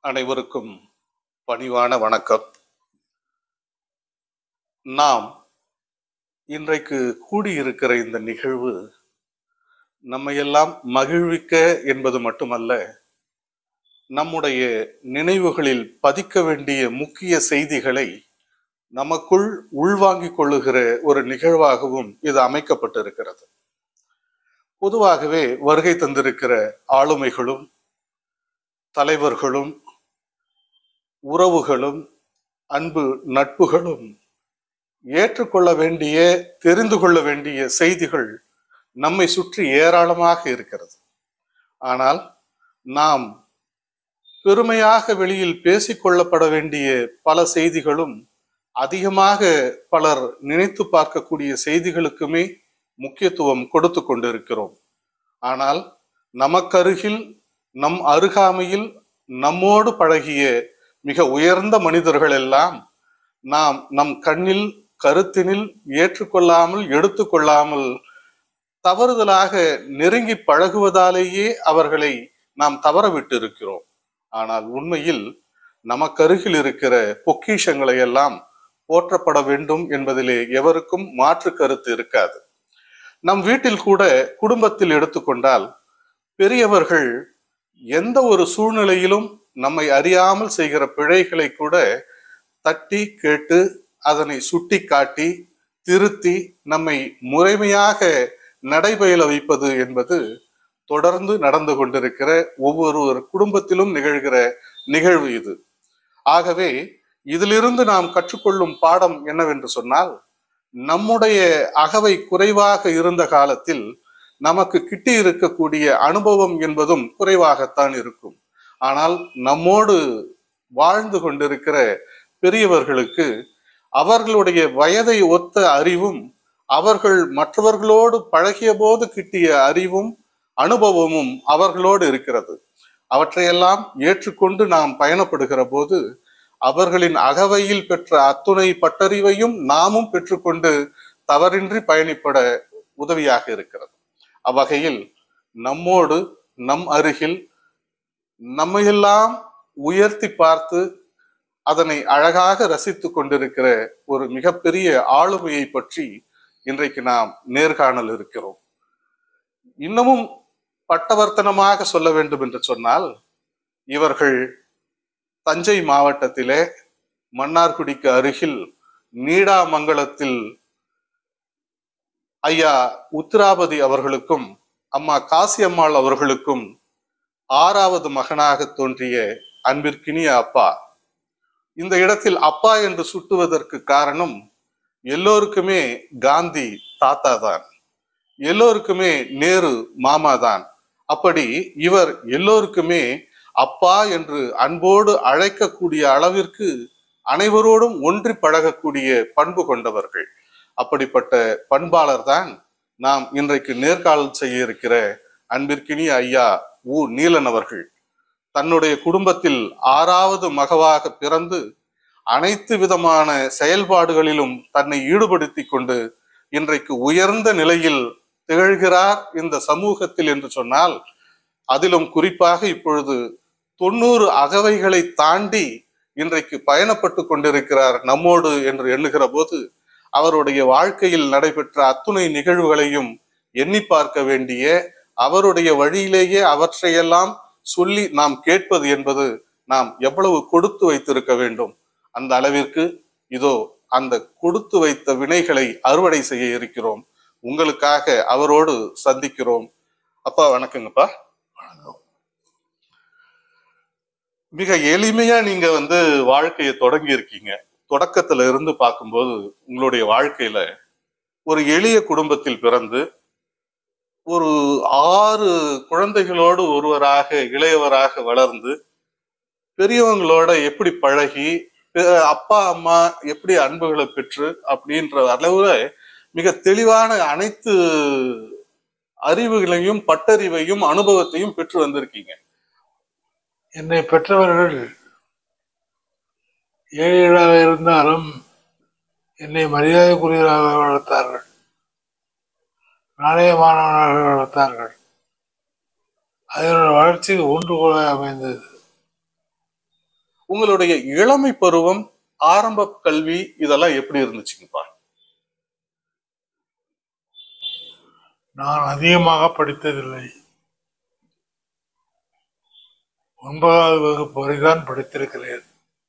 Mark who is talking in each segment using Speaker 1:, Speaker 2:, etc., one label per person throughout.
Speaker 1: அனைவருக்கும் பணிவான வணக்கம் நாம் இன்றைக்கு கூடியிருக்கிற இந்த நிகழ்வு நம்மையெல்லாம் மகிழ்விக்க என்பது மட்டுமல்ல நம்முடைய நினைவுகளில் பதிக்க வேண்டிய முக்கிய செய்திகளை நமக்குள் உள்வாங்கிக் கொள்ளுகிற ஒரு நிகழ்வாகவும் இது அமைக்கப்பட்டிருக்கிறது பொதுவாகவே வருகை தந்திருக்கிற ஆளுமைகளும் தலைவர்களும் உறவுகளும் அன்பு நட்புகளும் ஏற்றுக்கொள்ள வேண்டிய தெரிந்து கொள்ள வேண்டிய செய்திகள் நம்மை சுற்றி ஏராளமாக இருக்கிறது ஆனால் நாம் பெருமையாக வெளியில் பேசிக்கொள்ளப்பட வேண்டிய பல செய்திகளும் அதிகமாக பலர் நினைத்து பார்க்கக்கூடிய செய்திகளுக்குமே முக்கியத்துவம் கொடுத்து கொண்டிருக்கிறோம் ஆனால் நமக்கருகில் நம் அருகாமையில் நம்மோடு பழகிய மிக உயர்ந்த மனிதர்கள் எல்லாம் நாம் நம் கண்ணில் கருத்தினில் ஏற்றுக்கொள்ளாமல் எடுத்துக்கொள்ளாமல் தவறுதலாக நெருங்கி பழகுவதாலேயே அவர்களை நாம் தவற விட்டு இருக்கிறோம் ஆனால் உண்மையில் நமக்கருகில் இருக்கிற பொக்கிஷங்களை எல்லாம் போற்றப்பட வேண்டும் என்பதிலே எவருக்கும் மாற்று கருத்து இருக்காது நம் வீட்டில் கூட குடும்பத்தில் எடுத்துக்கொண்டால் பெரியவர்கள் எந்த ஒரு சூழ்நிலையிலும் நம்மை அறியாமல் செய்கிற பிழைகளை கூட தட்டி கேட்டு அதனை சுட்டி காட்டி திருத்தி நம்மை முறைமையாக நடைபயில வைப்பது என்பது தொடர்ந்து நடந்து கொண்டிருக்கிற ஒவ்வொரு குடும்பத்திலும் நிகழ்கிற நிகழ்வு இது ஆகவே இதிலிருந்து நாம் கற்றுக்கொள்ளும் பாடம் என்னவென்று சொன்னால் நம்முடைய அகவை குறைவாக இருந்த காலத்தில் நமக்கு கிட்டி இருக்கக்கூடிய அனுபவம் என்பதும் குறைவாகத்தான் இருக்கும் ஆனால் நம்மோடு வாழ்ந்து கொண்டிருக்கிற பெரியவர்களுக்கு அவர்களுடைய வயதை ஒத்த அறிவும் அவர்கள் மற்றவர்களோடு பழகிய போது கிட்டிய அறிவும் அனுபவமும் அவர்களோடு இருக்கிறது அவற்றையெல்லாம் ஏற்றுக்கொண்டு நாம் பயணப்படுகிற போது அவர்களின் அகவையில் பெற்ற அத்துணை பட்டறிவையும் நாமும் பெற்றுக்கொண்டு தவறின்றி பயணிப்பட உதவியாக இருக்கிறது அவ்வகையில் நம்மோடு நம் அருகில் நம்மையெல்லாம் உயர்த்தி பார்த்து அதனை அழகாக ரசித்து கொண்டிருக்கிற ஒரு மிகப்பெரிய ஆளுமையை பற்றி இன்றைக்கு நாம் நேர்காணல் இருக்கிறோம் இன்னமும் பட்டவர்த்தனமாக சொல்ல வேண்டும் என்று சொன்னால் இவர்கள் தஞ்சை மாவட்டத்திலே மன்னார்குடிக்கு அருகில் நீடாமங்கலத்தில் ஐயா உத்திராபதி அவர்களுக்கும் அம்மா காசியம்மாள் அவர்களுக்கும் ஆறாவது மகனாக தோன்றிய அன்பிற்கினிய அப்பா இந்த இடத்தில் அப்பா என்று சுட்டுவதற்கு காரணம் எல்லோருக்குமே காந்தி தாத்தா தான் எல்லோருக்குமே நேரு மாமா தான் அப்படி இவர் எல்லோருக்குமே அப்பா என்று அன்போடு அழைக்கக்கூடிய அளவிற்கு அனைவரோடும் ஒன்றி பழகக்கூடிய பண்பு கொண்டவர்கள் அப்படிப்பட்ட பண்பாளர் தான் நாம் இன்றைக்கு நேர்காணல் செய்ய இருக்கிற அன்பிற்கினிய ஐயா உ நீலன் அவர்கள் தன்னுடைய குடும்பத்தில் ஆறாவது மகவாக பிறந்து அனைத்து விதமான செயல்பாடுகளிலும் தன்னை ஈடுபடுத்தி கொண்டு இன்றைக்கு உயர்ந்த நிலையில் திகழ்கிறார் இந்த சமூகத்தில் என்று சொன்னால் அதிலும் குறிப்பாக இப்பொழுது தொண்ணூறு அகவைகளை தாண்டி இன்றைக்கு பயணப்பட்டு கொண்டிருக்கிறார் நம்மோடு என்று எண்ணுகிற போது அவருடைய வாழ்க்கையில் நடைபெற்ற அத்துணை நிகழ்வுகளையும் எண்ணி பார்க்க வேண்டிய அவருடைய வழியிலேயே அவற்றையெல்லாம் சொல்லி நாம் கேட்பது என்பது நாம் எவ்வளவு கொடுத்து வைத்திருக்க வேண்டும் அந்த அளவிற்கு இதோ அந்த கொடுத்து வைத்த வினைகளை அறுவடை செய்ய இருக்கிறோம் உங்களுக்காக அவரோடு சந்திக்கிறோம் அப்பா வணக்கங்கப்பா மிக எளிமையா நீங்க வந்து வாழ்க்கையை தொடங்கி இருக்கீங்க தொடக்கத்துல இருந்து பார்க்கும்போது உங்களுடைய வாழ்க்கையில ஒரு எளிய குடும்பத்தில் பிறந்து ஒரு ஆறு குழந்தைகளோடு ஒருவராக இளையவராக வளர்ந்து பெரியவங்களோட எப்படி பழகி அப்பா அம்மா எப்படி அன்புகளை பெற்று அப்படின்ற அளவுல மிக தெளிவான அனைத்து அறிவுகளையும் பட்டறிவையும் அனுபவத்தையும் பெற்று வந்திருக்கீங்க
Speaker 2: என்னை பெற்றவர்கள் ஏழைகளாக இருந்தாலும் என்னை மரியாதைக்குரியவராக வளர்த்தார்கள் நாணயமானவனாக வளர்த்தார்கள் அதனோட வளர்ச்சி ஒன்றுகோலாக அமைந்தது
Speaker 1: உங்களுடைய இளமை பருவம் ஆரம்ப கல்வி இதெல்லாம் எப்படி இருந்துச்சுங்கப்பா
Speaker 2: நான் அதிகமாக படித்ததில்லை ஒன்பதாவது வகுப்பு வரைதான் படித்திருக்கிறேன்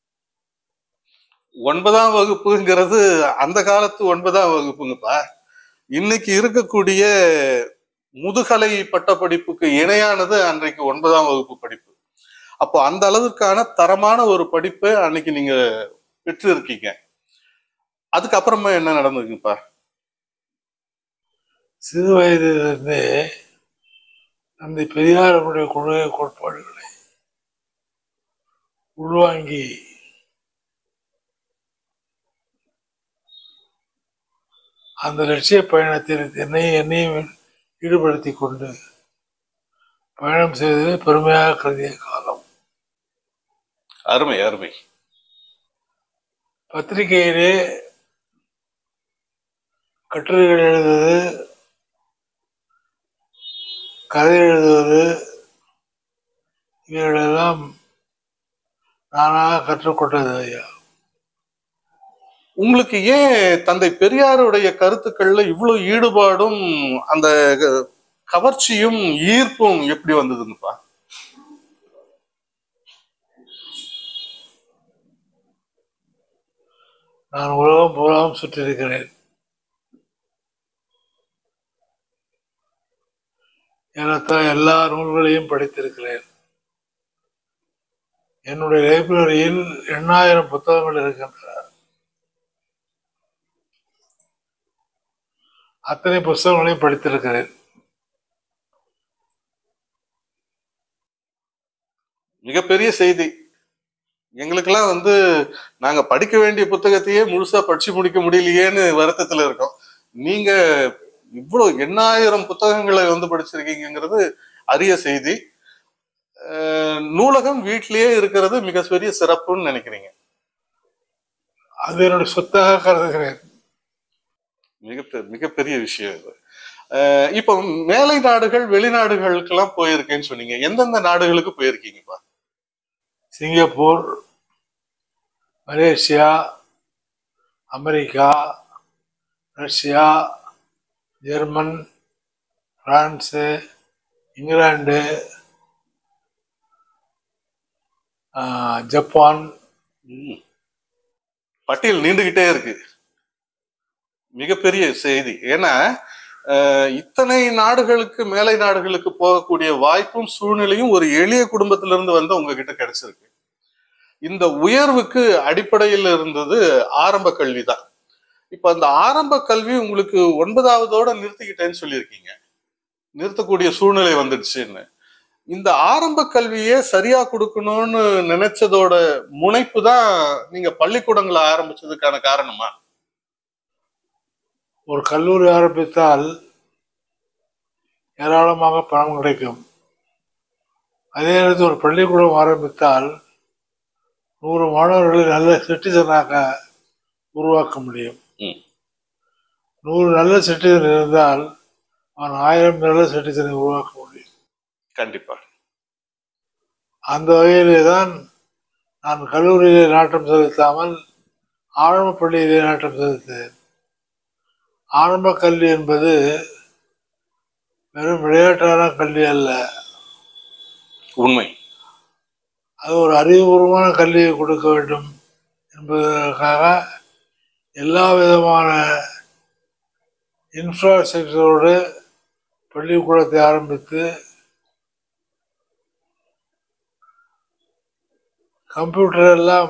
Speaker 1: ஒன்பதாம் வகுப்புங்கிறது அந்த காலத்து ஒன்பதாம் வகுப்புங்கப்பா இன்னைக்கு இருக்கக்கூடிய முதுகலை பட்டப்படிப்புக்கு இணையானது அன்றைக்கு ஒன்பதாம் வகுப்பு படிப்பு அப்போ அந்த அளவுக்கான தரமான ஒரு படிப்பை அன்னைக்கு நீங்க பெற்று இருக்கீங்க அதுக்கப்புறமா என்ன நடந்ததுங்கப்பா
Speaker 2: சிறு வயதிலிருந்தே தந்தை பெரியாருடைய கொள்கை கோட்பாடுகளை உள்வாங்கி அந்த லட்சிய பயணத்தில் என்னையும் என்னையும் ஈடுபடுத்தி கொண்டு பயணம் செய்தது பெருமையாக கருதிய காலம்
Speaker 1: அருமை அருமை
Speaker 2: பத்திரிகையிலே கட்டுரைகள் எழுதுவது கதை எழுதுவது இவைகளெல்லாம் நானாக கற்றுக்கொண்டது ஐயா
Speaker 1: உங்களுக்கு ஏன் தந்தை பெரியாருடைய கருத்துக்கள்ல இவ்வளவு ஈடுபாடும் அந்த க- கவர்ச்சியும் ஈர்ப்பும் எப்படி வந்ததுங்கப்பா
Speaker 2: நான் உலகம் பூராவும் சுற்றிருக்கிறேன் ஏறத்தாழ எல்லா நூல்களையும் படித்திருக்கிறேன் என்னுடைய லைப்ரரியில் எண்ணாயிரம் புத்தகங்கள் இருக்கின்றன அத்தனை புத்தகங்களையும் படித்திருக்கிறேன்
Speaker 1: மிகப்பெரிய செய்தி எங்களுக்கெல்லாம் வந்து நாங்க படிக்க வேண்டிய புத்தகத்தையே முழுசா படிச்சு முடிக்க முடியலையேன்னு வருத்தத்துல இருக்கோம் நீங்க இவ்வளவு எண்ணாயிரம் புத்தகங்களை வந்து படிச்சிருக்கீங்கிறது அரிய செய்தி அஹ், நூலகம் வீட்டிலேயே இருக்கிறது மிகப்பெரிய சிறப்புன்னு நினைக்கிறீங்க
Speaker 2: அது என்னுடைய சொத்தாக கருதுகிறேன்
Speaker 1: மிகப்பெரிய மிகப்பெரிய விஷயம் இது அஹ், இப்போ மேலை நாடுகள் வெளிநாடுகளுக்கெல்லாம் போயிருக்கேன்னு சொன்னீங்க எந்தெந்த நாடுகளுக்கு போயிருக்கீங்கப்பா
Speaker 2: Singapore Malaysia America Russia German France England ஆஹ், ஜப்பான்
Speaker 1: ம். பட்டியல் நீண்டுகிட்டே இருக்கு மிகப்பெரிய செய்தி ஏன்னா அஹ், இத்தனை நாடுகளுக்கு மேலை நாடுகளுக்கு போகக்கூடிய வாய்ப்பும் சூழ்நிலையும் ஒரு எளிய குடும்பத்திலிருந்து வந்து உங்ககிட்ட கிடைச்சிருக்கு இந்த உயர்வுக்கு அடிப்படையில் இருந்தது ஆரம்ப கல்வி தான் இப்ப அந்த ஆரம்ப கல்வி உங்களுக்கு ஒன்பதாவதோட நிறுத்திக்கிட்டேன்னு சொல்லியிருக்கீங்க நிறுத்தக்கூடிய சூழ்நிலை வந்துடுச்சுன்னு இந்த ஆரம்ப கல்வியே சரியா கொடுக்கணும்னு நினைச்சதோட முனைப்பு தான் நீங்க பள்ளிக்கூடங்களை ஆரம்பிச்சதுக்கான காரணமா
Speaker 2: ஒரு கல்லூரி ஆரம்பித்தால் ஏராளமாக பணம் கிடைக்கும் அதே நேரத்தில் ஒரு பள்ளிக்கூடம் ஆரம்பித்தால் நூறு மாணவர்களை நல்ல சிட்டிசனாக உருவாக்க முடியும்
Speaker 1: ம்.
Speaker 2: நூறு நல்ல சிட்டிசன் இருந்தால் அவன் ஆயிரம் நல்ல சிட்டிசனை உருவாக்க முடியும்
Speaker 1: கண்டிப்பா
Speaker 2: அந்த வகையிலே தான் நான் கல்லூரியிலே நாட்டம் செலுத்தாமல் ஆரம்ப பள்ளியிலே நாட்டம் செலுத்தேன் ஆரம்ப கல்வி என்பது வெறும் விளையாட்டான கல்வி அல்ல
Speaker 1: உண்மை
Speaker 2: அது ஒரு அறிவுபூர்வமான கல்வியை கொடுக்க வேண்டும் என்பதற்காக எல்லா விதமான இன்ஃப்ராஸ்ட்ரக்சரோடு பள்ளிக்கூடத்தை ஆரம்பித்து கம்ப்யூட்டர் எல்லாம்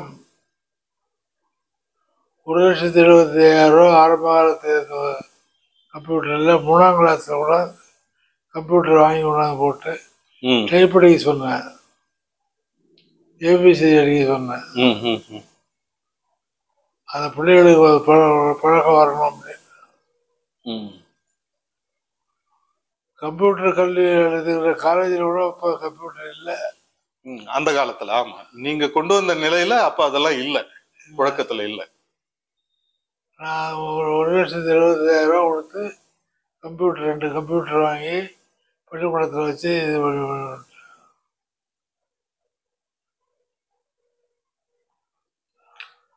Speaker 2: ஒரு லட்சத்தி எழுபத்தி ஐயாயிரம் ரூபா ஆரம்ப காலத்து கம்ப்யூட்டர் எல்லாம் மூணாம் கிளாஸில் கூட கம்ப்யூட்டர் வாங்கி கொண்டாந்து போட்டு
Speaker 1: ம்
Speaker 2: டைப் அடிக்க சொன்னேன் ஏபிசி அடிக்க சொன்னேன்
Speaker 1: ம் ம் ம்.
Speaker 2: அந்த பிள்ளைகளுக்கு அது பழ- பழக்கம் வரணும் அப்படின்னு
Speaker 1: ம்
Speaker 2: கம்ப்யூட்டர் கல்வி எழுதுகிற காலேஜில் கூட இப்போ கம்ப்யூட்டர் இல்லை
Speaker 1: ம். அந்த காலத்துல ஆமா நீங்க கொண்டு வந்த நிலையில அப்ப அதெல்லாம் இல்ல புழக்கத்துல இல்ல
Speaker 2: நான் ஒரு ஒரு லட்சத்தி எழுபத்தாயிரம் ரூபா கொடுத்து கம்ப்யூட்டர் ரெண்டு கம்ப்யூட்டர் வாங்கி பள்ளிக்கூடத்தில் வச்சு இது பண்ணி-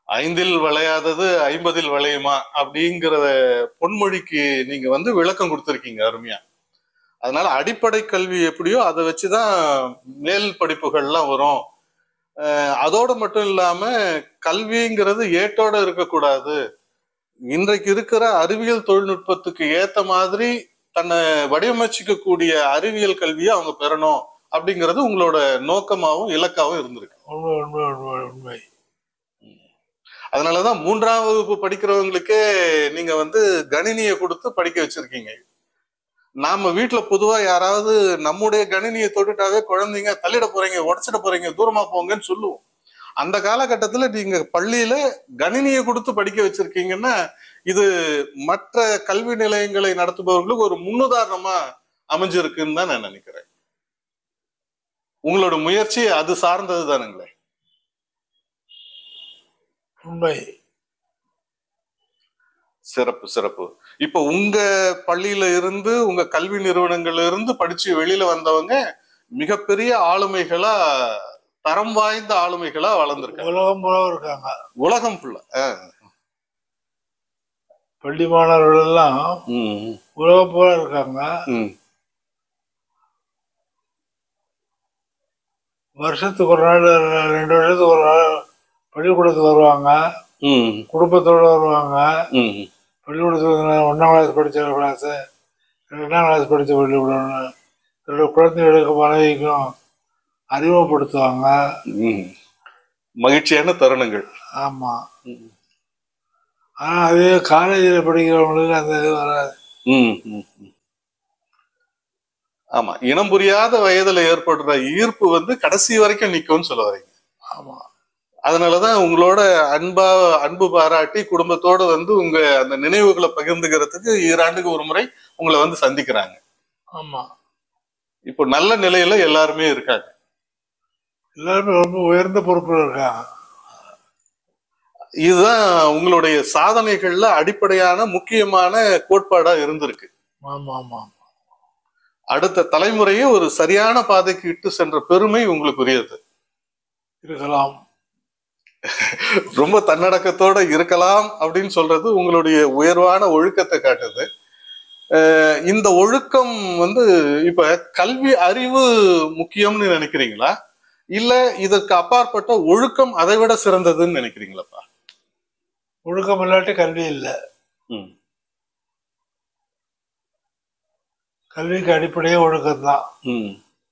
Speaker 1: ஐந்தில் விளையாதது ஐம்பதில் விளையுமா அப்படிங்கிறத பொன்மொழிக்கு நீங்க வந்து விளக்கம் கொடுத்துருக்கீங்க அருமையா அதனால அடிப்படை கல்வி எப்படியோ அதை வச்சுதான் மேல் படிப்புகள்லாம் வரும் அஹ் அதோட மட்டும் இல்லாம கல்விங்கிறது ஏட்டோட இருக்கக்கூடாது இன்றைக்கு இருக்கிற அறிவியல் தொழில்நுட்பத்துக்கு ஏத்த மாதிரி தன்னை வடிவமைச்சிக்க கூடிய அறிவியல் கல்வியை அவங்க பெறணும் அப்படிங்கிறது உங்களோட நோக்கமாவும் இலக்காவும் இருந்திருக்கு
Speaker 2: உண்மை உண்மை உண்மை உண்மை
Speaker 1: அதனாலதான் மூன்றாம் வகுப்பு படிக்கிறவங்களுக்கே நீங்க வந்து கணினியை கொடுத்து படிக்க வச்சிருக்கீங்க நாம வீட்டுல பொதுவா யாராவது நம்முடைய கணினியை தொட்டுட்டாவே குழந்தைங்க தள்ளிட போறீங்க உடச்சிட போறீங்க தூரமா போங்கன்னு சொல்லுவோம் அந்த காலகட்டத்துல நீங்க பள்ளியில கணினியை கொடுத்து படிக்க வச்சிருக்கீங்கன்னா இது மற்ற கல்வி நிலையங்களை நடத்துபவர்களுக்கு ஒரு முன்னுதாரணமா அமைஞ்சிருக்குன்னு தான் நான் நினைக்கிறேன் உங்களோட முயற்சி அது சார்ந்தது தானுங்களே
Speaker 2: உண்மை
Speaker 1: சிறப்பு சிறப்பு இப்ப உங்க பள்ளியில இருந்து உங்க கல்வி நிறுவனங்கள்ல இருந்து படிச்சு வெளியில வந்தவங்க மிகப்பெரிய ஆளுமைகளா தரம் வாய்ந்த ஆளுமைகளா வளர்ந்துருக்காங்க
Speaker 2: உலகம் போல இருக்காங்க
Speaker 1: உலகம் ஃபுல்லா
Speaker 2: பள்ளி மாணவர்கள் எல்லாம் உலகம் போல இருக்காங்க வருஷத்துக்கு ஒரு நாள் ரெண்டு வருஷத்துக்கு ஒரு நாள் பள்ளிக்கூடத்துக்கு வருவாங்க குடும்பத்தோட வருவாங்க பள்ளிக்கூடத்துக்கு ஒன்றாம் கிளாஸ் படித்த கிளாஸு ரெண்டாம் கிளாஸ் படித்த பள்ளிக்கூடம்னு என்னோட குழந்தைகளுக்கு மனைவிக்கும் அறிமுகப்படுத்துவாங்க
Speaker 1: மகிழ்ச்சியான தருணங்கள்
Speaker 2: ஆமாம் ஆனால் அதே காலேஜில் படிக்கிறவங்களுக்கு அந்த இது வராது
Speaker 1: ம், ம், ம். ஆமா இனம் புரியாத வயதுல ஏற்படுற ஈர்ப்பு வந்து கடைசி வரைக்கும் நிக்கும்னு சொல்ல வரீங்க
Speaker 2: ஆமாம்
Speaker 1: அதனாலதான் உங்களோட அன்பா அன்பு பாராட்டி குடும்பத்தோட வந்து உங்க அந்த நினைவுகளை பகிர்ந்துக்கிறதுக்கு ஈராண்டுக்கு ஒரு முறை உங்களை வந்து சந்திக்கிறாங்க
Speaker 2: ஆமாம்
Speaker 1: இப்போ நல்ல நிலையில எல்லாருமே இருக்காங்க
Speaker 2: எல்லாருமே ரொம்ப உயர்ந்த பொறுப்பில் இருக்காங்க
Speaker 1: இதுதான் உங்களுடைய சாதனைகள்ல அடிப்படையான முக்கியமான கோட்பாடா இருந்திருக்கு
Speaker 2: ஆமாம் ஆமாம்
Speaker 1: அடுத்த தலைமுறையை ஒரு சரியான பாதைக்கு இட்டு சென்ற பெருமை உங்களுக்குரியது
Speaker 2: இருக்கலாம்
Speaker 1: ரொம்ப தன்னடக்கத்தோட இருக்கலாம் அப்படின்னு சொல்றது உங்களுடைய உயர்வான ஒழுக்கத்தை காட்டுது அஹ் இந்த ஒழுக்கம் வந்து இப்ப கல்வி அறிவு முக்கியம்னு நினைக்கிறீங்களா இல்ல இதற்கு அப்பாற்பட்ட ஒழுக்கம் அதை விட சிறந்ததுன்னு நினைக்கிறீங்களாப்பா
Speaker 2: ஒழுக்கம் இல்லாட்டி கல்வி இல்லை
Speaker 1: ம்.
Speaker 2: கல்விக்கு அடிப்படையே ஒழுக்கம்தான்
Speaker 1: ம்.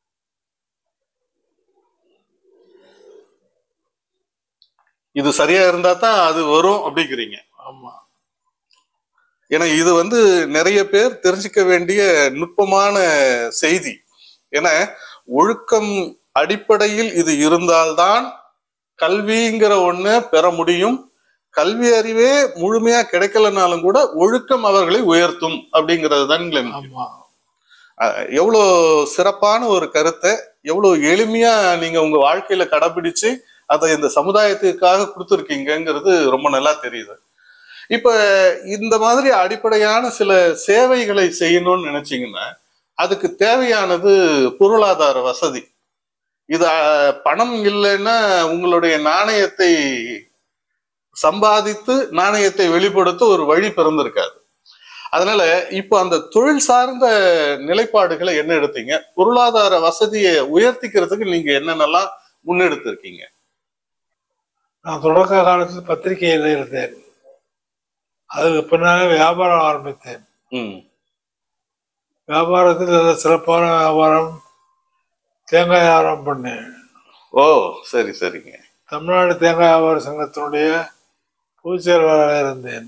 Speaker 1: இது சரியா இருந்தா தான் அது வரும் அப்படிங்கிறீங்க
Speaker 2: ஆமாம்
Speaker 1: ஏன்னா இது வந்து நிறைய பேர் தெரிஞ்சுக்க வேண்டிய நுட்பமான செய்தி ஏன்னா ஒழுக்கம் அடிப்படையில் இது இருந்தால்தான் கல்விங்கிற ஒண்ணு பெற முடியும் கல்வி அறிவே முழுமையா கிடைக்கலனாலும் கூட ஒழுக்கம் அவர்களை உயர்த்தும் அப்படிங்கிறது தான்
Speaker 2: ஆமாம்
Speaker 1: எவ்வளோ சிறப்பான ஒரு கருத்தை எவ்வளோ எளிமையா நீங்க உங்க வாழ்க்கையில கடைபிடிச்சு அதை இந்த சமுதாயத்துக்காக கொடுத்துருக்கீங்கங்கிறது ரொம்ப நல்லா தெரியுது இப்ப இந்த மாதிரி அடிப்படையான சில சேவைகளை செய்யணும்னு நினைச்சீங்கன்னா அதுக்கு தேவையானது பொருளாதார வசதி இது அஹ், பணம் இல்லைன்னா உங்களுடைய நாணயத்தை சம்பாதித்து நாணயத்தை வெளிப்படுத்த ஒரு வழி பிறந்திருக்காது அதனால இப்போ அந்த தொழில் சார்ந்த நிலைப்பாடுகளை என்ன எடுத்தீங்க பொருளாதார வசதியை உயர்த்திக்கிறதுக்கு நீங்க என்னென்னலாம் முன்னெடுத்திருக்கீங்க
Speaker 2: நான் தொடக்க காலத்தில் பத்திரிகையில் இருந்தேன் அதுக்கு பின்னாலே வியாபாரம் ஆரம்பித்தேன்
Speaker 1: ம்
Speaker 2: வியாபாரத்தில் நல்ல சிறப்பான வியாபாரம் தேங்காய் வியாபாரம் பண்ணேன்
Speaker 1: ஓ சரி சரிங்க
Speaker 2: தமிழ்நாடு தேங்காய் வியாபார சங்கத்தினுடைய பொதுச் செயலாளராக இருந்தேன்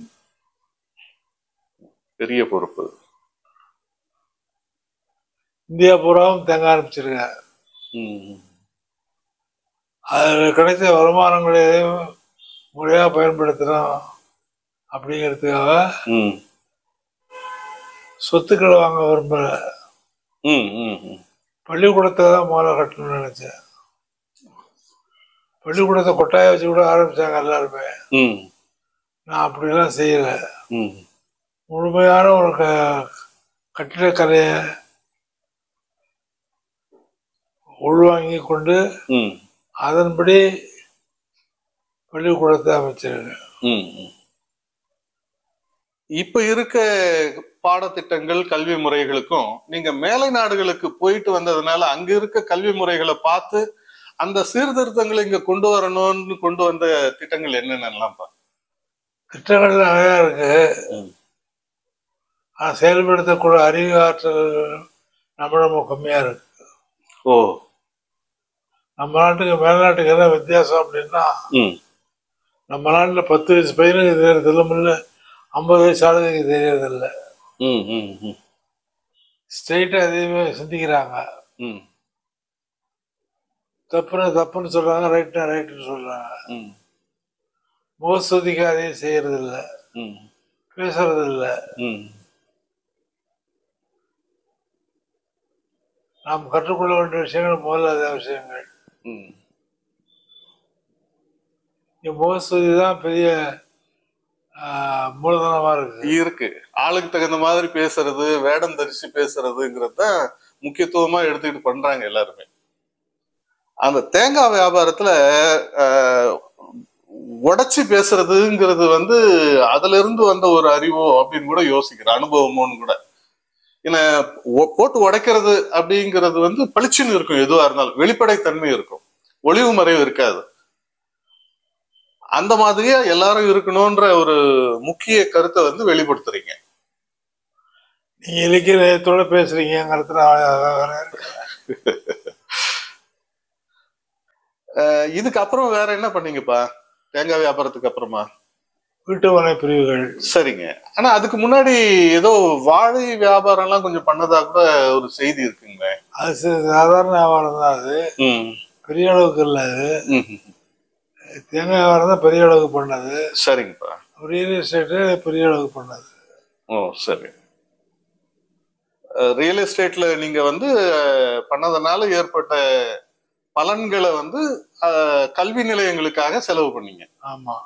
Speaker 1: பெரிய பொறுப்பு
Speaker 2: இந்தியா பூராவும் தேங்காய் அனுப்பிச்சிருக்கேன்
Speaker 1: ம்
Speaker 2: அதில் கிடைச்ச வருமானங்களையும் முறையாக பயன்படுத்தணும் அப்படிங்கிறதுக்காக
Speaker 1: ம்
Speaker 2: சொத்துக்களை வாங்க விரும்பல
Speaker 1: ம் ம் ம்
Speaker 2: பள்ளிக்கூடத்தை தான் முதல்ல கட்டணும்னு நினச்சேன் பள்ளிக்கூடத்தை கொட்டாய வச்சு கூட ஆரம்பிச்சாங்க எல்லாருமே
Speaker 1: ம்
Speaker 2: நான் அப்படிலாம் செய்யலை
Speaker 1: ம்
Speaker 2: முழுமையான ஒரு க கட்டிடக்கலையை உள்வாங்கி கொண்டு
Speaker 1: ம்
Speaker 2: அதன்படி பள்ளிக்கூடத்தை அமைச்சிருக்கேன்
Speaker 1: ம், ம். இப்ப இருக்க பாடத்திட்டங்கள் கல்வி முறைகளுக்கும் நீங்க மேலை நாடுகளுக்கு போயிட்டு வந்ததுனால அங்க இருக்க கல்வி முறைகளை பார்த்து அந்த சீர்திருத்தங்களை இங்க கொண்டு வரணும்னு கொண்டு வந்த திட்டங்கள் என்னென்னலாம் பா
Speaker 2: திட்டங்கள் நிறையா இருக்கு
Speaker 1: ம்.
Speaker 2: ஆனா செயல்படுத்தக்கூடிய அறிவு ஆற்றல் நம்மளிடம் கம்மியா இருக்கு
Speaker 1: ஓ
Speaker 2: நம்ம நாட்டுக்கு மேல்நாட்டுக்கு என்ன வித்தியாசம் அப்படின்னா
Speaker 1: ம்
Speaker 2: நம்ம நாட்டில் பத்து வயசு பையனுக்கு தெரியறதில்ல முன்ன ஐம்பது வயசு ஆளுக்கு தெரியறதில்ல
Speaker 1: ம் ம் ம்
Speaker 2: ஸ்ட்ரெயிட்டாக அதையுமே சிந்திக்கிறாங்க
Speaker 1: ம்
Speaker 2: தப்புன்னு தப்புன்னு சொல்றாங்க ரைட்னா ரைட்டுன்னு சொல்றாங்க
Speaker 1: ம்
Speaker 2: முகஸ்துதிக்கு அதையும் செய்யறதில்ல
Speaker 1: ம்
Speaker 2: பேசுறதில்ல
Speaker 1: ம்
Speaker 2: நாம் கற்றுக்கொள்ள வேண்டிய விஷயங்கள் முதல்ல அதே விஷயங்கள்
Speaker 1: ம்
Speaker 2: இங்க முகஸ்துதி தான் பெரிய ஆஹ், மூலதனமா இருக்கு
Speaker 1: இருக்கு ஆளுக்கு தகுந்த மாதிரி பேசுறது வேடம் தரிச்சு பேசுறதுங்கிறது தான் முக்கியத்துவமா எடுத்துக்கிட்டு பண்றாங்க எல்லாருமே அந்த தேங்காய் வியாபாரத்துல ஆஹ், உடைச்சு பேசுறதுங்கிறது வந்து அதுல இருந்து வந்த ஒரு அறிவோ அப்படின்னு கூட யோசிக்கிறேன் அனுபவமோன்னு கூட ஏன்னா ஒ- போட்டு உடைக்கிறது அப்படிங்கிறது வந்து பளிச்சுன்னு இருக்கும் எதுவா இருந்தாலும் வெளிப்படைத்தன்மை இருக்கும் ஒளிவு மறைவு இருக்காது அந்த மாதிரியா எல்லாரும் இருக்கணும்ன்ற ஒரு முக்கிய கருத்தை வந்து வெளிப்படுத்துறீங்க
Speaker 2: நீங்க இலக்கிய நயத்தோட பேசுறீங்கிறது நான் வரேன்.
Speaker 1: அஹ் இதுக்கு அப்புறம் வேற என்ன பண்ணீங்கப்பா தேங்காய் வியாபாரத்துக்கு அப்புறமா
Speaker 2: வீட்டு மனை பிரிவுகள்
Speaker 1: சரிங்க ஆனா அதுக்கு முன்னாடி ஏதோ வாழை வியாபாரம் எல்லாம் கொஞ்சம் பண்ணதா கூட ஒரு செய்தி இருக்குங்க
Speaker 2: அது ச- சாதாரண வியாபாரம் தான் அது
Speaker 1: ம்
Speaker 2: பெரிய அளவுக்கு இல்லை அது
Speaker 1: ம், ம்.
Speaker 2: தேங்காய் வியாபாரம் தான் பெரிய அளவுக்கு பண்ணது
Speaker 1: சரிங்கப்பா
Speaker 2: ரியல் எஸ்டேட்டு பெரிய அளவுக்கு பண்ணது
Speaker 1: ஓ சரி ரியல் எஸ்டேட்ல நீங்க வந்து அஹ், பண்ணதுனால ஏற்பட்ட பலன்களை வந்து அஹ், கல்வி நிலையங்களுக்காக செலவு பண்ணீங்க
Speaker 2: ஆமா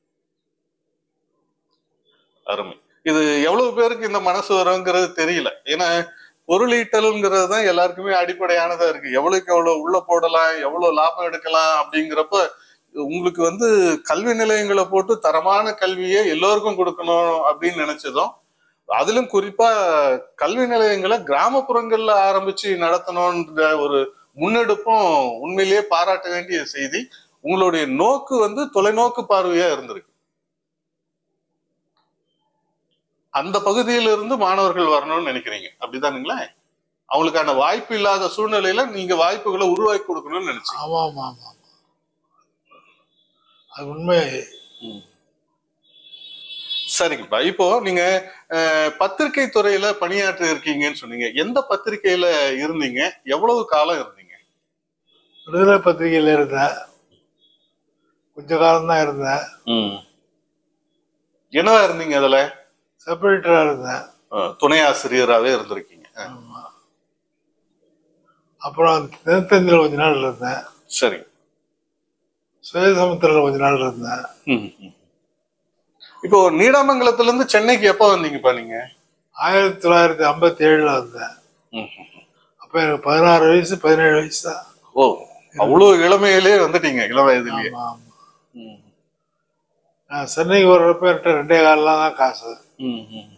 Speaker 1: அருமை இது எவ்வளவு பேருக்கு இந்த மனசு வருங்கிறது தெரியல ஏன்னா பொருளீட்டல்ங்கிறது தான் எல்லாருக்குமே அடிப்படையானதா இருக்கு எவ்வளவுக்கு எவ்வளவு உள்ள போடலாம் எவ்வளவு லாபம் எடுக்கலாம் அப்படிங்கிறப்ப உங்களுக்கு வந்து கல்வி நிலையங்களை போட்டு தரமான கல்வியை எல்லோருக்கும் கொடுக்கணும் அப்படின்னு நினைச்சதும் அதிலும் குறிப்பா கல்வி நிலையங்களை கிராமப்புறங்கள்ல ஆரம்பிச்சு நடத்தணும்ன்ற ஒரு முன்னெடுப்பும் உண்மையிலேயே பாராட்ட வேண்டிய செய்தி உங்களுடைய நோக்கு வந்து தொலைநோக்கு பார்வையா இருந்திருக்கு அந்த பகுதியிலிருந்து மாணவர்கள் வரணும்னு நினைக்கிறீங்க அப்படிதானுங்களா அவங்களுக்கான வாய்ப்பு இல்லாத சூழ்நிலையில நீங்க வாய்ப்புகளை உருவாக்கி கொடுக்கணும்னு நினைச்சீங்க
Speaker 2: ஆமா ஆமா ஆமா ஆமா. அது உண்மை
Speaker 1: சரிங்கப்பா இப்போ நீங்க அஹ், பத்திரிகை துறையில பணியாற்றி இருக்கீங்கன்னு சொன்னீங்க எந்த பத்திரிகையில இருந்தீங்க எவ்வளவு காலம் இருந்தீங்க
Speaker 2: விடுதலை பத்திரிகையில் இருந்தேன் கொஞ்ச காலம் தான் இருந்தேன்
Speaker 1: என்னவா இருந்தீங்க அதுல
Speaker 2: செப்பரேட்டரா இருந்தேன்
Speaker 1: அஹ், துணை ஆசிரியராகவே இருந்திருக்கீங்க அஹ்,
Speaker 2: ஆமா அப்புறம் தினத்தந்தியில் கொஞ்ச நாள் இருந்தேன்
Speaker 1: சரிங்க
Speaker 2: சுயசமுத்திரில் கொஞ்ச நாள் இருந்தேன்
Speaker 1: ம், ம். இப்போ நீடாமங்கலத்துல இருந்து சென்னைக்கு எப்ப வந்தீங்கப்பா நீங்க
Speaker 2: ஆயிரத்தி தொள்ளாயிரத்தி ஐம்பத்தி ஏழுல வந்தேன்
Speaker 1: ம், ம்.
Speaker 2: அப்ப எனக்கு பதினாறு வயசு பதினேழு வயசு தான்
Speaker 1: ஓ அவ்வளவு இளமையிலே வந்துட்டீங்க இளம் வயதிலேயே
Speaker 2: ஆமா ஆமா
Speaker 1: ம்,
Speaker 2: நான் சென்னைக்கு வர்றப்ப என்கிட்ட ரெண்டே கால்லாம் தான் காசு
Speaker 1: ம், ம்.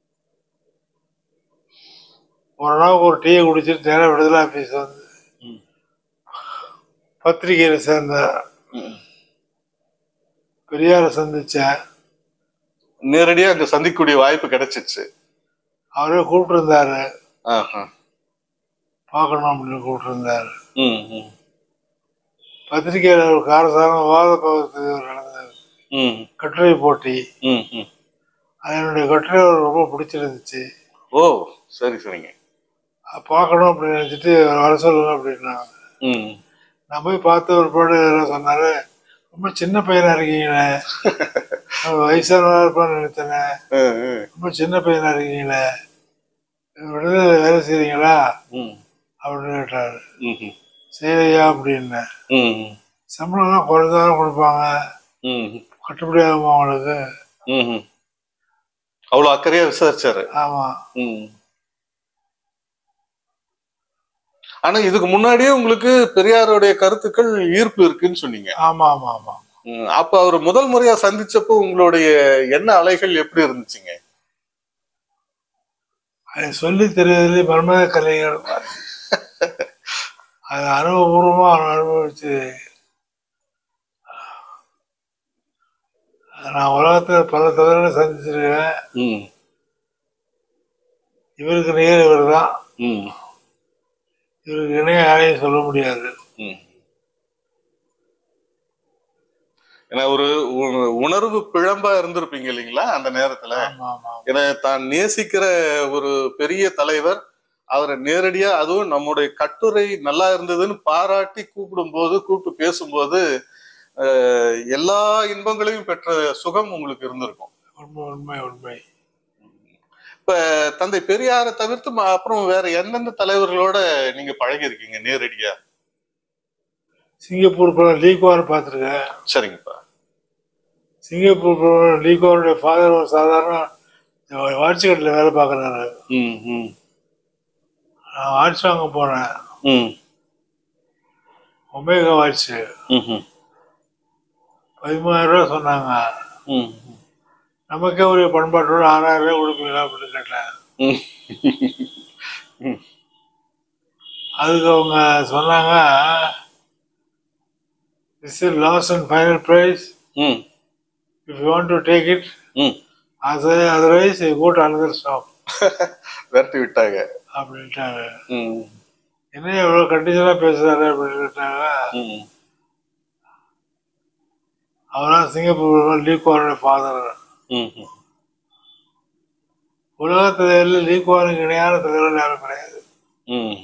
Speaker 2: ஒரு நாள் ஒரு டீயை குடிச்சிட்டு நேரம் விடுதலை ஆஃபீஸ் வந்து
Speaker 1: ம்.
Speaker 2: பத்திரிகையில சேர்ந்தேன்
Speaker 1: ம்.
Speaker 2: பெரியாரை சந்திச்சேன்
Speaker 1: நேரடியா அங்க சந்திக்கக்கூடிய வாய்ப்பு கிடைச்சிச்சு
Speaker 2: அவரே கூப்பிட்டுருந்தாரு
Speaker 1: ஆஹா.
Speaker 2: பார்க்கணும் அப்படின்னு கூப்பிட்டுருந்தாரு
Speaker 1: ம், ம்.
Speaker 2: பத்திரிகையில் ஒரு காரசாரம் விவாத பகுதி நடந்தது
Speaker 1: ம்,
Speaker 2: கட்டுரை போட்டி
Speaker 1: ம், ம்.
Speaker 2: அது என்னுடைய கட்டுரை அவருக்கு ரொம்ப பிடிச்சிருந்துச்சு
Speaker 1: ஓ சரி சரிங்க
Speaker 2: அதை பார்க்கணும் அப்படின்னு நினச்சிட்டு வர சொல்லுங்க அப்படின்னாங்க
Speaker 1: ம்.
Speaker 2: நான் போய் பார்த்து ஒரு பாடு எல்லாம் சொன்னாரு ரொம்ப சின்ன பையனா இருக்கீங்களே நான் வயசானவரா இருப்பான்னு நினைச்சேனே
Speaker 1: அஹ், அஹ்.
Speaker 2: ரொம்ப சின்ன பையனா இருக்கீங்களே விடுதலை வேலை செய்றீங்களா
Speaker 1: ம்,
Speaker 2: அப்படின்னு கேட்டாரு
Speaker 1: ம், ம்.
Speaker 2: செய்யலையா அப்படின்னேன்
Speaker 1: ம்,
Speaker 2: சம்பளம்லாம் குறைஞ்சாலும் கொடுப்பாங்க
Speaker 1: ம்,
Speaker 2: கட்டுப்படி ஆகுமா அவங்களுக்கு
Speaker 1: ம், ம். அவ்வளவு அக்கறையா விசாரிச்சாரு
Speaker 2: ஆமா
Speaker 1: ம். ஆனா இதுக்கு முன்னாடியே உங்களுக்கு பெரியாருடைய கருத்துக்கள் ஈர்ப்பு இருக்குன்னு சொன்னீங்க
Speaker 2: ஆமா ஆமா ஆமா
Speaker 1: ம், அப்ப அவர் முதல் முறையா சந்திச்சப்போ உங்களுடைய எண்ண அலைகள் எப்படி இருந்துச்சுங்க
Speaker 2: அதை சொல்லி தெரிவதிலே மர்மத கலைகள் அது அனுபவபூர்வமா அனுபவிச்சு நான் உலகத்துல பல தடவை சந்திச்சிருக்கேன்
Speaker 1: ம்,
Speaker 2: இவருக்கு நேர் இவர் தான்
Speaker 1: ம்,
Speaker 2: இவருக்கு இணைய யாரையும் சொல்ல முடியாது
Speaker 1: ம். ஏன்னா ஒரு உ- உணர்வு பிழம்பா இருந்திருப்பீங்க இல்லைங்களா அந்த நேரத்துல
Speaker 2: ஆமா ஆமா
Speaker 1: ஏன்னா தான் நேசிக்கிற ஒரு பெரிய தலைவர் அவரை நேரடியா அதுவும் நம்முடைய கட்டுரை நல்லா இருந்ததுன்னு பாராட்டி கூப்பிடும் போது கூப்பிட்டு பேசும்போது அஹ், எல்லா இன்பங்களையும் பெற்ற சுகம் உங்களுக்கு இருந்திருக்கும்
Speaker 2: உண்மை உண்மை உண்மை
Speaker 1: இப்ப தந்தை பெரியாரை தவிர்த்து ம- அப்புறம் வேற எந்தெந்த தலைவர்களோட நீங்க பழகி இருக்கீங்க நேரடியா
Speaker 2: சிங்கப்பூர் படம் லீக்வார் பார்த்துருக்கேன்
Speaker 1: சரிங்கப்பா
Speaker 2: சிங்கப்பூர் படம் லீக்வாருடைய ஃபாதர் ஒரு சாதாரண வாட்சிக்கட்டில் வேலை பார்க்குறாரு
Speaker 1: ம் ம்
Speaker 2: நான் வாட்ச் வாங்க போனேன்
Speaker 1: ம்
Speaker 2: ஒமேகா வாட்ச்
Speaker 1: ம் ம்
Speaker 2: பதிமூணாயிரம் ரூபா சொன்னாங்க
Speaker 1: ம்
Speaker 2: நமக்கே ஒரு பண்பாட்டோட ஆறாயிரம் ரூபாய் கொடுப்பீங்களா அப்படின்னு கேட்டேன்
Speaker 1: ம் ம்
Speaker 2: அதுக்கு அவங்க சொன்னாங்க this is last and final price
Speaker 1: ம்
Speaker 2: if you want to take it
Speaker 1: ம்
Speaker 2: அது otherwise go to another shop
Speaker 1: விரட்டி விட்டாங்க
Speaker 2: அப்படின்ட்டாங்க
Speaker 1: ம்
Speaker 2: என்ன எவ்வளோ கண்டிஷனாக பேசுறாரு அப்படின்னு கேட்டாங்க
Speaker 1: ம்
Speaker 2: அவர்தான் சிங்கப்பூர் லீக்வாரோட ஃபாதர்
Speaker 1: ம் ம்
Speaker 2: உலகத்தில் லீக்வாருக்கு இணையான தலைவர் யாரும் கிடையாது
Speaker 1: ம்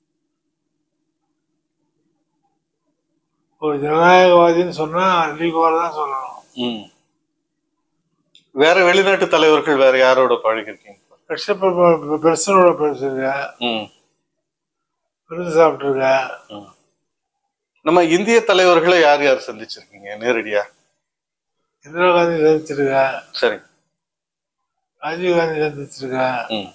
Speaker 2: ஒரு ஜனநாயகவாதின்னு சொன்னா லீக்வார் தான் சொல்லணும்
Speaker 1: ம் வேற வெளிநாட்டு தலைவர்கள் வேற யாரோட பழகிருக்கீங்க
Speaker 2: கிருஷ்ண பெருசனோட பேசியிருக்கேன்
Speaker 1: ம்
Speaker 2: விருது சாப்பிட்ருக்கேன்
Speaker 1: ம். நம்ம இந்திய தலைவர்களை யார் யார் சந்திச்சிருக்கீங்க நேரடியா
Speaker 2: இந்திரா காந்தி சந்திச்சிருக்கேன்
Speaker 1: சரி
Speaker 2: ராஜீவ் காந்தி சந்திச்சிருக்கேன்
Speaker 1: ம்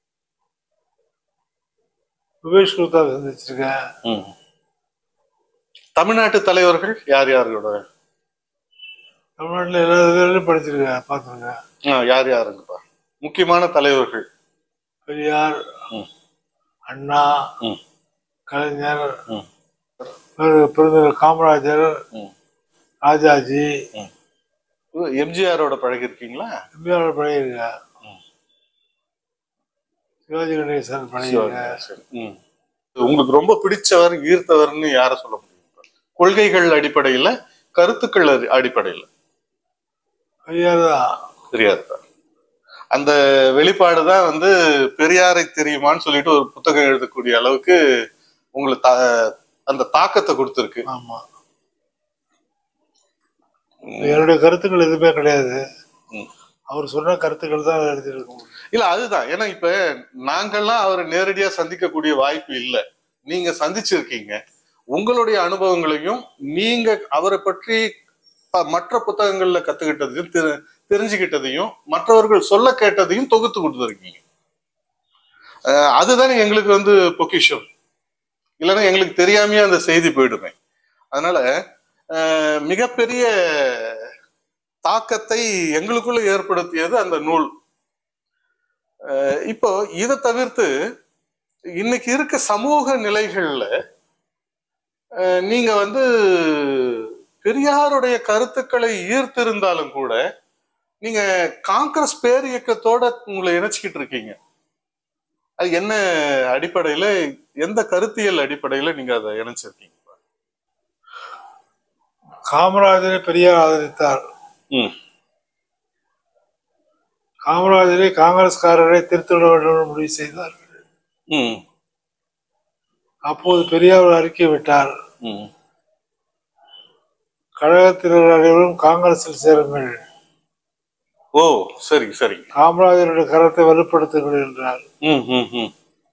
Speaker 2: சுபேஷ் குப்தா சந்திச்சிருக்கேன்
Speaker 1: ம் தமிழ்நாட்டு தலைவர்கள் யார் யாரோட
Speaker 2: தமிழ்நாட்டில் எல்லா இதுலையும் படிச்சிருக்கேன் பார்த்துருக்கேன்
Speaker 1: ஆ, யார் யாருங்கப்பா முக்கியமான தலைவர்கள்
Speaker 2: பெரியார்
Speaker 1: ம்.
Speaker 2: அண்ணா
Speaker 1: ம்.
Speaker 2: கலைஞர்
Speaker 1: ம்.
Speaker 2: பிறகு- பெருந்தலைவர் காமராஜர்
Speaker 1: ம்.
Speaker 2: ராஜாஜி
Speaker 1: எம்ஜிஆரோட பழகிருக்கீங்களா
Speaker 2: எம்ஜிஆர் பழகிருக்கேன்
Speaker 1: ம்.
Speaker 2: சிவாஜி கணேசன் பழகிருக்கேன்
Speaker 1: சரி. ம். உங்களுக்கு ரொம்ப பிடிச்சவர் ஈர்த்தவர்னு யார சொல்ல முடியும் கொள்கைகள் அடிப்படையில கருத்துக்கள் அடி- அடிப்படையில
Speaker 2: பெரியார் தான்
Speaker 1: தெரியாது அந்த வெளிப்பாடு தான் வந்து பெரியாரை தெரியுமான்னு சொல்லிட்டு ஒரு புத்தகம் எழுதக்கூடிய அளவுக்கு உங்களுக்கு தா- அந்த தாக்கத்தை கொடுத்துருக்கு
Speaker 2: ஆமா என்னுடைய கருத்துக்கள் எதுவுமே கிடையாது
Speaker 1: ம்.
Speaker 2: அவர் சொன்ன கருத்துக்கள் தான் எழுதிட்டு இருக்க முடியும்
Speaker 1: இல்ல அதுதான் ஏன்னா இப்ப நாங்கெல்லாம் அவரை நேரடியா சந்திக்கக்கூடிய வாய்ப்பு இல்ல நீங்க சந்திச்சிருக்கீங்க உங்களுடைய அனுபவங்களையும் நீங்க அவரை பற்றி ப- மற்ற புத்தகங்கள்ல கத்துக்கிட்டதையும் தெரி- தெரிஞ்சுக்கிட்டதையும் மற்றவர்கள் சொல்ல கேட்டதையும் தொகுத்து கொடுத்துருக்கீங்க அஹ் அதுதானே எங்களுக்கு வந்து பொக்கிஷம் இல்லைன்னா எங்களுக்கு தெரியாமையே அந்த செய்தி போயிடுமே அதனால அஹ் மிகப்பெரிய தாக்கத்தை எங்களுக்குள்ள ஏற்படுத்தியது அந்த நூல் அஹ் இப்போ இதை தவிர்த்து இன்னைக்கு இருக்க சமூக நிலைகள்ல அஹ் நீங்க வந்து பெரியாருடைய கருத்துக்களை ஈர்த்திருந்தாலும் கூட நீங்க காங்கிரஸ் பேர் இயக்கத்தோட உங்களை இணைச்சிக்கிட்டு இருக்கீங்க அது என்ன அடிப்படையில எந்த கருத்தியல் அடிப்படையில நீங்க அதை இணைச்சிருக்கீங்க
Speaker 2: காமராஜரை பெரியார் ஆதரித்தார்
Speaker 1: ம்
Speaker 2: காமராஜரை காங்கிரஸ்காரரை திருத்திட வேண்டும் என்று முடிவு செய்தார்கள்
Speaker 1: ம்
Speaker 2: அப்போது பெரியார் ஒரு அறிக்கை விட்டார்
Speaker 1: ம்
Speaker 2: கழகத்தினர் அனைவரும் காங்கிரஸில் சேருங்கள்
Speaker 1: ஓ சரி சரி
Speaker 2: காமராஜருடைய கரத்தை வலுப்படுத்துங்கள் என்றார்
Speaker 1: ம் ம் ம்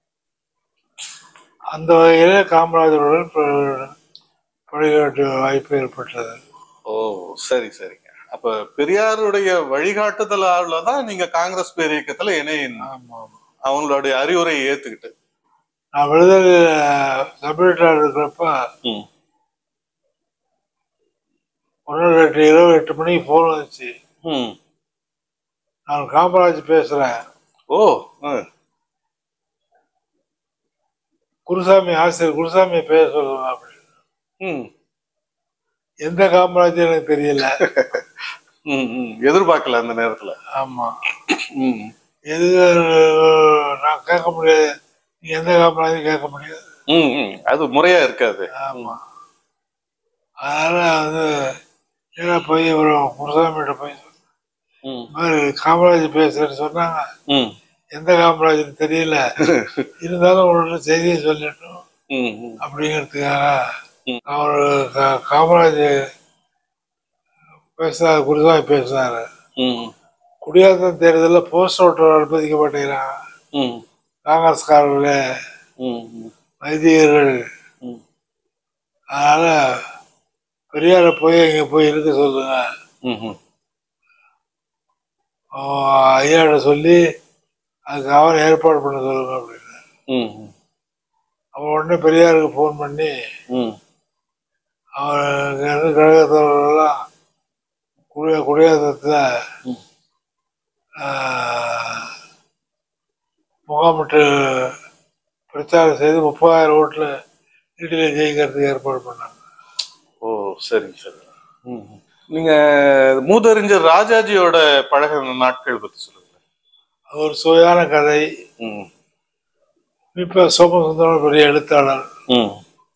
Speaker 2: அந்த வகையிலே காமராஜருடன் ப- பழக வேண்டிய வாய்ப்பு ஏற்பட்டது
Speaker 1: ஓ சரி சரிங்க அப்ப பெரியாருடைய வழிகாட்டுதலால தான் நீங்க காங்கிரஸ் பேர் இயக்கத்துல இணையணும்
Speaker 2: ஆமா ஆமா
Speaker 1: அவங்களுடைய அறிவுரையை ஏத்துக்கிட்டு
Speaker 2: நான் விடுதலை சப்ரேட்டராக இருக்கிறப்ப
Speaker 1: ம்
Speaker 2: ஒன்று ரெண்டு இரவு எட்டு மணிக்கு ஃபோன் வந்துச்சு
Speaker 1: ம்
Speaker 2: நான் காமராஜ் பேசுகிறேன்
Speaker 1: ஓ ம்
Speaker 2: குருசாமி ஆசிரியர் குருசாமி பேச சொல்லுங்க அப்படின்னு
Speaker 1: ம்
Speaker 2: எந்த காமராஜ் எனக்கு தெரியல
Speaker 1: ம் ம் எதிர்பார்க்கல அந்த நேரத்துல
Speaker 2: ஆமாம்
Speaker 1: ம்
Speaker 2: எது நான் கேட்க முடியாது நீ எந்த காமராஜும் கேட்க முடியாது
Speaker 1: ம் ம் அது முறையா இருக்காது
Speaker 2: ஆமாம் அதனால் வந்து ஏன்னா போய் ஒரு குருசாமிகிட்ட போய் சொன்னேன்.
Speaker 1: ம்
Speaker 2: இந்த மாதிரி காமராஜ் பேசுறேன்னு சொன்னாங்க
Speaker 1: ம்
Speaker 2: எந்த காமராஜ்னு தெரியல இருந்தாலும் ஒரு செய்தியை சொல்லட்டும்
Speaker 1: ம் ம்
Speaker 2: அப்படிங்கிறதுக்காக
Speaker 1: ம்.
Speaker 2: அவர் கா- காமராஜ் பேசுறாரு குருசாமி பேசுறாரு
Speaker 1: ம்
Speaker 2: குடியாத்தம் தேர்தலில் போஸ்ட் ஓட்டர் அனுமதிக்க மாட்டேங்கிறாங்க
Speaker 1: ம்
Speaker 2: காங்கிரஸ்காரர்களே
Speaker 1: ம் ம்
Speaker 2: வைதிகர்கள்
Speaker 1: ம்
Speaker 2: அதனால பெரியாரை போய் இங்கே போய் இருக்க சொல்லுங்க
Speaker 1: ம் ம்
Speaker 2: அவன் ஐயாட்ட சொல்லி அதுக்கு அவர் ஏற்பாடு பண்ண சொல்லுங்க அப்படின்னு
Speaker 1: ம்
Speaker 2: அவன் உடனே பெரியாருக்கு ஃபோன் பண்ணி
Speaker 1: ம்
Speaker 2: அவர் இங்க இருந்து கழகத்தவர்களெல்லாம் குடிய குடியாத்தத்தில்
Speaker 1: ம்.
Speaker 2: முகாமிட்டு பிரச்சாரம் செய்து முப்பதாயிரம் ஓட்டில் நீட்டில் ஜெயிக்கிறதுக்கு ஏற்பாடு பண்ணாங்க
Speaker 1: ஓ சரிங்க சரி ம் ம். நீங்க மூதறிஞர் ராஜாஜியோட பழகின நாட்கள் பத்தி சொல்லுங்க
Speaker 2: அது ஒரு சுவையான கதை
Speaker 1: ம்
Speaker 2: இப்போ சோமசுந்தரம் பெரிய எழுத்தாளர்
Speaker 1: ம்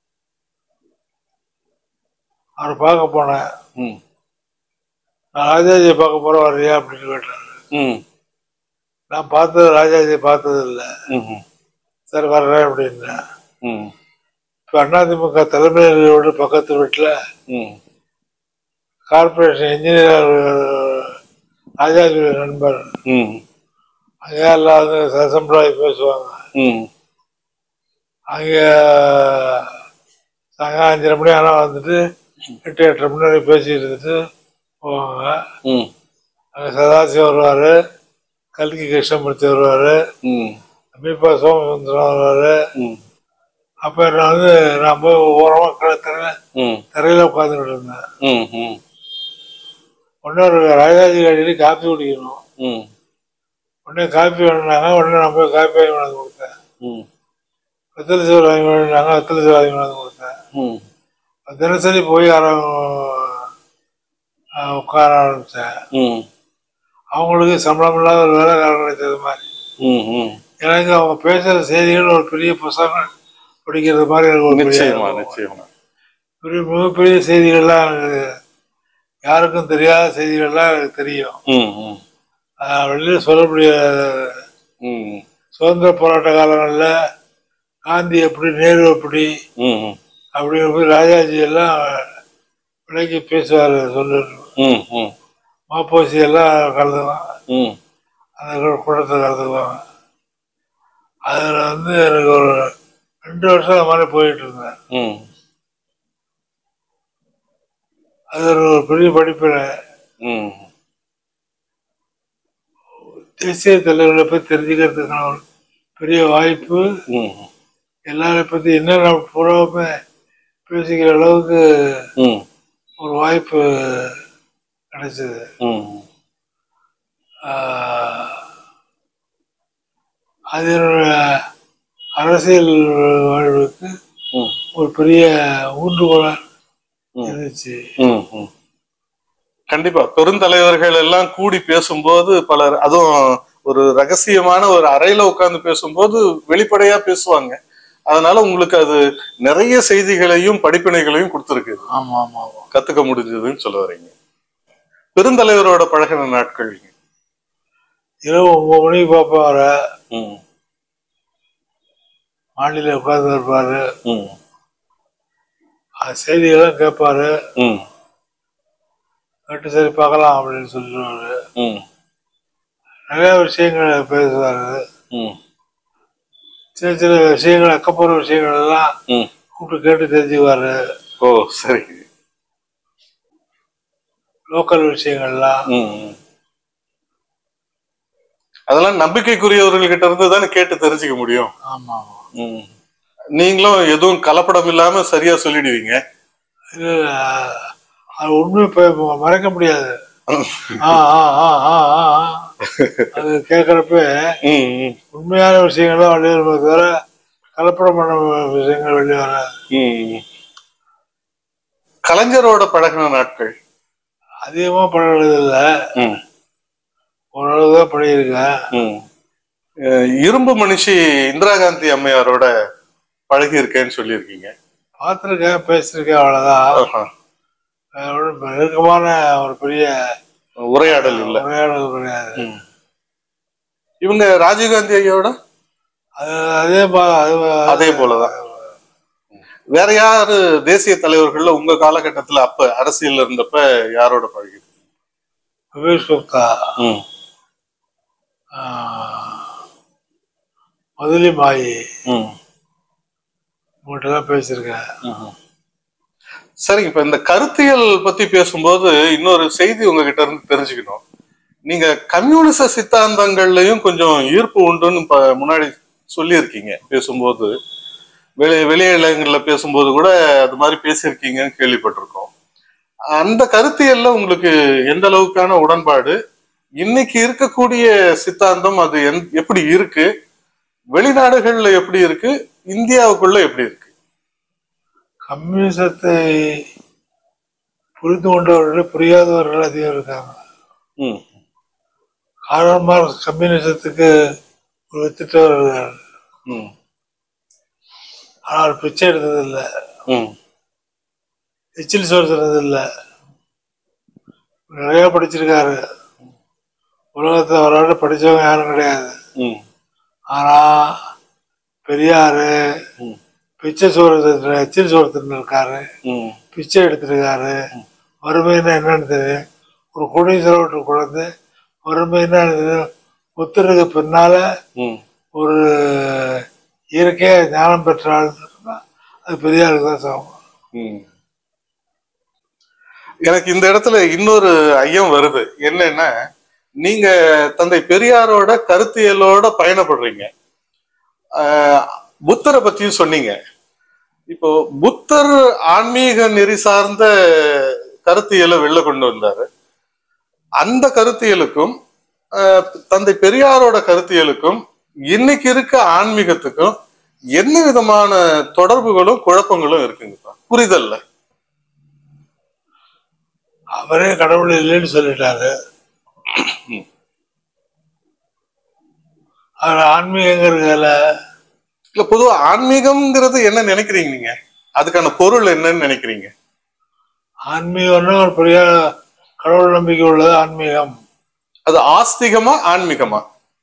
Speaker 2: அவரை பார்க்க போனேன்
Speaker 1: ம்
Speaker 2: நான் ராஜாஜியை பார்க்க போகிறேன் வர்றியா அப்படின்னு கேட்டார்
Speaker 1: ம்
Speaker 2: நான் பார்த்தது ராஜாஜியை பார்த்தது இல்லை
Speaker 1: ம்
Speaker 2: சரி வர்றேன் அப்படின்னேன்
Speaker 1: ம்
Speaker 2: இப்போ அதிமுக தலைமையோட பக்கத்து வீட்டில்
Speaker 1: ம்
Speaker 2: கார்பரேஷன் இன்ஜினியர் ராஜாஜி நண்பர்
Speaker 1: ம்
Speaker 2: அங்கே எல்லாம் சசம்பிளாகி பேசுவாங்க
Speaker 1: ம்
Speaker 2: அங்கே சாயங்காலம் அஞ்சரை மணி ஆனால் வந்துட்டு எட்டு எட்டரை மணி வரைக்கும் பேசிட்டு இருந்துட்டு போவாங்க
Speaker 1: ம்
Speaker 2: அங்கே சதாசிவம் வருவார் கல்கி கிருஷ்ணமூர்த்தி வருவார்
Speaker 1: ம்
Speaker 2: மீப்பா சோமசுந்தரம் வருவார்
Speaker 1: ம்
Speaker 2: அப்போ நான் வந்து நான் போய் ஓரமாக கிடத்துறேன்
Speaker 1: ம்
Speaker 2: தரையில் உட்காந்துக்கிட்டு இருந்தேன்
Speaker 1: ம் ம்
Speaker 2: இன்னொரு ராஜாஜி கடையில் காப்பி குடிக்கணும்
Speaker 1: ம்
Speaker 2: உடனே காப்பி வேணுனாங்க உடனே நான் போய் காப்பி வாங்கி கொண்டாந்து கொடுத்தேன்
Speaker 1: ம்
Speaker 2: வெத்தலை சோறு வாங்கி வேணுனாங்க வெத்தலை சோறு வாங்கி கொண்டாந்து கொடுத்தேன்
Speaker 1: ம்
Speaker 2: தினசரி போய் அரை அஹ், உட்கார ஆரம்பித்தேன்
Speaker 1: ம்
Speaker 2: அவங்களுக்கு சம்பளம் இல்லாத ஒரு வேலைக்காரன் கிடைச்சது மாதிரி
Speaker 1: ம் ம்
Speaker 2: எனக்கு அவங்க பேசுகிற செய்திகள் ஒரு பெரிய புத்தகம் படிக்கிறது மாதிரி எனக்கு ஒரு பெரிய
Speaker 1: நிச்சயமா
Speaker 2: அனுபவம்.
Speaker 1: நிச்சயமா
Speaker 2: பெரிய மிகப்பெரிய செய்திகள்லாம் எனக்கு யாருக்கும் தெரியாத செய்திகள்லாம் எனக்கு தெரியும்
Speaker 1: ம் ம்
Speaker 2: அஹ், வெளியில சொல்ல முடியாத
Speaker 1: ம்
Speaker 2: சுதந்திர போராட்ட காலங்களில் காந்தி எப்படி நேரு எப்படி
Speaker 1: ம் ம்
Speaker 2: அப்படிங்கிற போய் ராஜாஜி எல்லாம் விலைக்கு பேசுவார் சொல்லு
Speaker 1: ம் ம்
Speaker 2: மாப்போசி எல்லாம் கலந்துக்குவாங்க
Speaker 1: ம்
Speaker 2: அந்த கூ- கூட்டத்தை கலந்துக்குவாங்க அதில் வந்து எனக்கு ஒரு ரெண்டு வருஷம் அந்த மாதிரி போயிட்டு இருந்தேன்
Speaker 1: ம்
Speaker 2: அது ஒரு பெரிய படிப்பில்
Speaker 1: ம்
Speaker 2: தேசிய தலைவர்களை பற்றி தெரிஞ்சுக்கிறதுக்கான ஒரு பெரிய வாய்ப்பு
Speaker 1: ம்
Speaker 2: எல்லாரை பற்றி என்னென்ன பூராவுமே பேசிக்கிற அளவுக்கு
Speaker 1: ம்
Speaker 2: ஒரு வாய்ப்பு கிடைச்சது
Speaker 1: ம்
Speaker 2: ஆஹ், அது என்னோட அரசியல் வாழ்வுக்கு
Speaker 1: ம்
Speaker 2: ஒரு பெரிய ஊன்றுகோலாக
Speaker 1: ம்.
Speaker 2: இருந்துச்சு
Speaker 1: ம், ம். கண்டிப்பா பெருந்தலைவர்கள் எல்லாம் கூடி பேசும்போது பலர் அதுவும் ஒரு ரகசியமான ஒரு அறையில உட்கார்ந்து பேசும்போது வெளிப்படையா பேசுவாங்க அதனால உங்களுக்கு அது நிறைய செய்திகளையும் படிப்பினைகளையும் கொடுத்துருக்கு
Speaker 2: ஆமா ஆமா ஆமா
Speaker 1: கத்துக்க முடிஞ்சதுன்னு சொல்ல வரீங்க பெருந்தலைவரோட பழகின நாட்கள்
Speaker 2: இரவு ஒன்பது மணிக்கு பார்ப்பேன் அவரை
Speaker 1: ம்,
Speaker 2: மாடியில் உட்கார்ந்து இருப்பாரு
Speaker 1: ம்,
Speaker 2: அந்த செய்திகள்லாம் கேட்பாரு
Speaker 1: ம்,
Speaker 2: கேட்டு சரி பார்க்கலாம் அப்படின்னு சொல்லிடுவாரு
Speaker 1: ம்,
Speaker 2: நிறைய விஷயங்களை பேசுவாரு
Speaker 1: ம்,
Speaker 2: சின்ன சின்ன விஷயங்கள் அக்கப்புற விஷயங்கள் எல்லாம்
Speaker 1: ம்.
Speaker 2: கூப்பிட்டு கேட்டு தெரிஞ்சுக்குவாரு
Speaker 1: ஓ சரி
Speaker 2: லோக்கல் விஷயங்கள்லாம்
Speaker 1: ம், ம். அதெல்லாம் நம்பிக்கைக்குரியவர்கள் கிட்ட இருந்து தானே கேட்டு தெரிஞ்சுக்க முடியும்
Speaker 2: ஆமா ஆமா
Speaker 1: ம். நீங்களும் எதுவும் கலப்படம் இல்லாம சரியா சொல்லிடுவீங்க
Speaker 2: இது அது உண்மை இப்ப மறக்க முடியாது ஆ ஆ ஆ ஆ ஆ ஆ. அது கேட்குறப்ப
Speaker 1: ம், ம்,
Speaker 2: உண்மையான விஷயங்கள் தான் வெளியே வருமே தவிர கலப்படம் பண்ண விஷயங்கள் வெளியே வராது
Speaker 1: ம். கலைஞரோட பழகின நாட்கள்
Speaker 2: அதிகமா பழகிறதில்ல
Speaker 1: ம்,
Speaker 2: ஓரளவு தான் பழகிருக்கேன்
Speaker 1: ம். அஹ், இரும்பு மனுஷி இந்திரா காந்தி அம்மையாரோட பழகி இருக்கேன்னு சொல்லியிருக்கீங்க
Speaker 2: பார்த்துருக்கேன் பேசியிருக்கேன் அவ்வளோதான்
Speaker 1: ஆஹா.
Speaker 2: அது ஒண்ணும் நெருக்கமான ஒரு பெரிய
Speaker 1: உரையாடல் இல்ல
Speaker 2: உரையாடல் கிடையாது
Speaker 1: ம். இவங்க ராஜீவ்காந்தி ஐயாவோட
Speaker 2: அது அதே பா- அது
Speaker 1: அதே போலதான் வேற யாரு தேசிய தலைவர்கள்ல உங்க காலகட்டத்துல அப்ப அரசியல் இருந்தப்ப யாரோட பழகி
Speaker 2: விவேஷ் குப்தா
Speaker 1: ம்
Speaker 2: ஆ, மதுலி மாயி
Speaker 1: ம்
Speaker 2: உங்கள்கிட்ட தான் பேசியிருக்கேன்
Speaker 1: ம்ஹும். சரி இப்ப இந்த கருத்தியல் பத்தி பேசும்போது இன்னொரு செய்தி உங்ககிட்ட இருந்து தெரிஞ்சுக்கணும் நீங்க கம்யூனிச சித்தாந்தங்கள்லயும் கொஞ்சம் ஈர்ப்பு உண்டுன்னு இப்ப முன்னாடி சொல்லியிருக்கீங்க பேசும்போது வெளி வெளியிடங்கள்ல பேசும்போது கூட அது மாதிரி பேசியிருக்கீங்கன்னு கேள்விப்பட்டிருக்கோம் அந்த கருத்தியல்ல உங்களுக்கு எந்த அளவுக்கான உடன்பாடு இன்னைக்கு இருக்கக்கூடிய சித்தாந்தம் அது எந்- எப்படி இருக்கு வெளிநாடுகள்ல எப்படி இருக்கு இந்தியாவுக்குள்ள எப்படி இருக்கு
Speaker 2: கம்யூனிசத்தை புரிந்து கொண்டவர்கள் புரியாதவர்கள் அதிகம் இருக்காங்க
Speaker 1: ம்
Speaker 2: காரண மார்க்ஸ் கம்யூனிசத்துக்கு ஒரு வித்துட்டவர் இருக்கார்
Speaker 1: ம்
Speaker 2: ஆனால் பிச்சை எடுத்ததில்லை
Speaker 1: ம்
Speaker 2: எச்சில் சோறு தின்னதில்லை நிறைய படிச்சிருக்காரு உலகத்தை அவரோட படிச்சவங்க யாரும் கிடையாது
Speaker 1: ம்
Speaker 2: ஆனா பெரியாரு
Speaker 1: ம்.
Speaker 2: பிச்சை சோறு தின்னு எச்சில் சோறு தின்னுருக்காரு
Speaker 1: ம்
Speaker 2: பிச்சை எடுத்திருக்காரு வறுமைன்னா என்னன்னு தெரியும் ஒரு கோடீஸ்வரவற்று குழந்தை வறுமைன்னா என்னன்னு தெரியும் புத்தருக்கு பின்னால
Speaker 1: ம்
Speaker 2: ஒரு இயற்கையா ஞானம் பெற்ற ஆள் இருந்தா அது பெரியாருக்கு தான் சமம்
Speaker 1: ம். எனக்கு இந்த இடத்துல இன்னொரு ஐயம் வருது என்னன்னா நீங்க தந்தை பெரியாரோட கருத்தியலோட பயணப்படுறீங்க ஆஹ், புத்தரை பத்தியும் சொன்னீங்க இப்போ புத்தர் ஆன்மீக நெறி சார்ந்த கருத்தியலை வெளில கொண்டு வந்தாரு அந்த கருத்தியலுக்கும் ஆஹ், தந்தை பெரியாரோட கருத்தியலுக்கும் இன்னைக்கு இருக்க ஆன்மீகத்துக்கும் என்ன விதமான தொடர்புகளும் குழப்பங்களும் இருக்குங்கப்பா புரிதல்ல
Speaker 2: அவரே கடவுள் இல்லைன்னு சொல்லிட்டாரு அவர் ஆன்மீகங்கிறதுல
Speaker 1: இல்ல பொதுவா ஆன்மீகம்ங்கிறது என்ன நினைக்கிறீங்க நீங்க அதுக்கான பொருள் என்னன்னு நினைக்கிறீங்க
Speaker 2: ஆன்மீகம்னா ஒரு பெரிய கடவுள் நம்பிக்கை உள்ளது ஆன்மீகம்
Speaker 1: அது ஆஸ்திகமா ஆன்மீகமா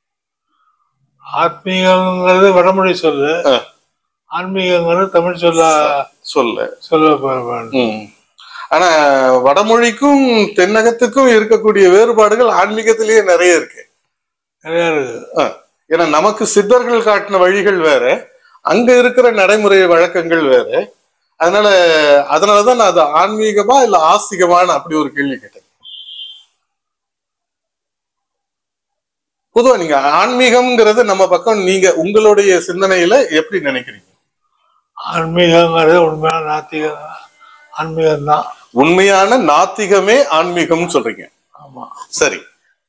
Speaker 2: ஆத்மீகங்கிறது வடமொழி சொல்லு
Speaker 1: ஆ.
Speaker 2: ஆன்மீகங்கிறது தமிழ் சொல்ல
Speaker 1: சொல்ல
Speaker 2: சொல்ல ப- ப-
Speaker 1: ம். ஆனா வடமொழிக்கும் தென்னகத்துக்கும் இருக்கக்கூடிய வேறுபாடுகள் ஆன்மீகத்திலேயே நிறைய இருக்கு
Speaker 2: நிறைய இருக்கு
Speaker 1: ஆ. ஏன்னா நமக்கு சித்தர்கள் காட்டின வழிகள் வேற அங்க இருக்கிற நடைமுறை வழக்கங்கள் வேற அதனால அதனாலதான் நான் அது ஆன்மீகமா இல்ல ஆஸ்திகமான்னு அப்படி ஒரு கேள்வி கேட்டேன் பொதுவா நீங்க ஆன்மீகம்ங்கிறது நம்ம பக்கம் நீங்க உங்களுடைய சிந்தனையில எப்படி நினைக்கிறீங்க
Speaker 2: ஆன்மீகங்கிறது உண்மையான நாத்திகம் ஆன்மீகம் தான்
Speaker 1: உண்மையான நாத்திகமே ஆன்மீகம்னு சொல்றீங்க
Speaker 2: ஆமா
Speaker 1: சரி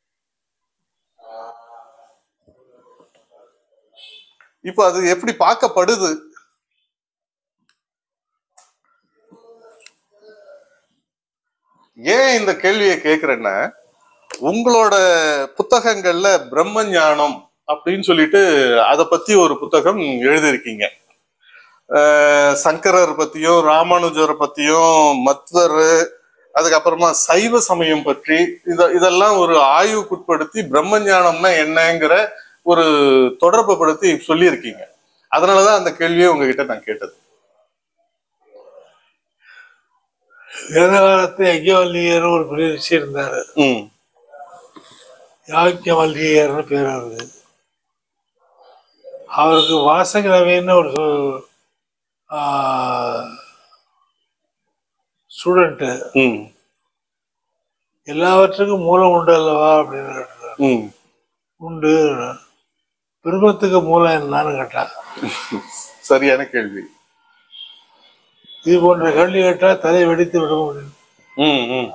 Speaker 1: இப்போ அது எப்படி பார்க்கப்படுது ஏன் இந்த கேள்வியை கேக்குறேன்னா உங்களோட புத்தகங்கள்ல பிரம்ம ஞானம் அப்படின்னு சொல்லிட்டு அதை பத்தி ஒரு புத்தகம் எழுதியிருக்கீங்க அஹ் சங்கரர் பத்தியும் ராமானுஜர் பத்தியும் மத்வர் அதுக்கப்புறமா சைவ சமயம் பற்றி இத இதெல்லாம் ஒரு ஆய்வுக்குட்படுத்தி பிரம்ம ஞானம்னா என்னங்கிற ஒரு தொடர்பு படுத்தி சொல்லியிருக்கீங்க அதனாலதான் அந்த கேள்வியை உங்ககிட்ட நான் கேட்டது
Speaker 2: வேத காலத்து யஜ்யவல்லியர் ஒரு பெரிய ரிஷி இருந்தாரு
Speaker 1: ம்
Speaker 2: யாக்கியவல்லியர்னு பேர் அவருக்கு அவருக்கு வாசக நவீன்னு ஒரு ஸ்டூடெண்ட்டு
Speaker 1: ம்
Speaker 2: எல்லாவற்றுக்கும் மூலம் உண்டு அல்லவா அப்படின்னு கேட்டார்.
Speaker 1: ம்
Speaker 2: உண்டு பிரம்மத்துக்கு மூலம் என்னன்னு கேட்டான்
Speaker 1: சரியான கேள்வி
Speaker 2: இது போன்ற கேள்வி கேட்டா தலை வெடித்து விடும் அப்படின்னு
Speaker 1: ம் ம்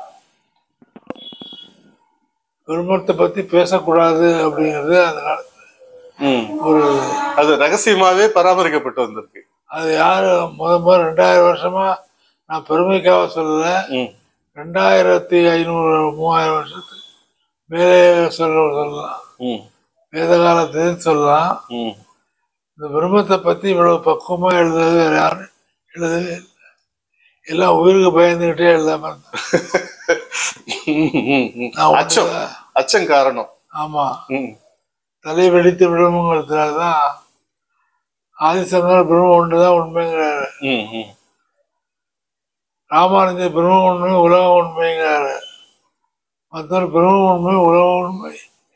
Speaker 2: பிரம்மத்தை பத்தி பேசக்கூடாது அப்படிங்கிறது அந்த காலத்துல
Speaker 1: ம்
Speaker 2: ஒரு
Speaker 1: அது ரகசியமாவே பராமரிக்கப்பட்டு வந்திருக்கு
Speaker 2: அது யாரு முத முத ரெண்டாயிரம் வருஷமா நான் பெருமைக்காக சொல்லல
Speaker 1: ம்
Speaker 2: ரெண்டாயிரத்தி ஐநூறு மூவாயிரம் வருஷத்துக்கு மேலே சொல்ல சொல்லலாம்
Speaker 1: ம்
Speaker 2: வேத காலத்துலேயும் சொல்லலாம்
Speaker 1: ம்
Speaker 2: இந்த பிரம்மத்தை பத்தி இவ்வளவு பக்குவமா எழுதுறது வேற யாரும் எழுதவே இல்லை எல்லாம் உயிருக்கு பயந்துகிட்டே எழுதாம இருந்தாங்க
Speaker 1: ம், ம், ம்.
Speaker 2: நான்
Speaker 1: அச்சம்
Speaker 2: ஒண்ணுதான்.
Speaker 1: அச்சம் காரணம்
Speaker 2: ஆமா
Speaker 1: ம்
Speaker 2: தலை வெடித்து விடுங்கிறதுனால தான் ஆதிசங்கர் பிரம்ம ஒன்றுதான் உண்மைங்கிறாரு
Speaker 1: ம் ம்
Speaker 2: ராமானுஜர் பிரம்ம உண்மை உலக உண்மைங்கிறாரு மற்றவர் பிரம்ம உண்மை உலக உண்மை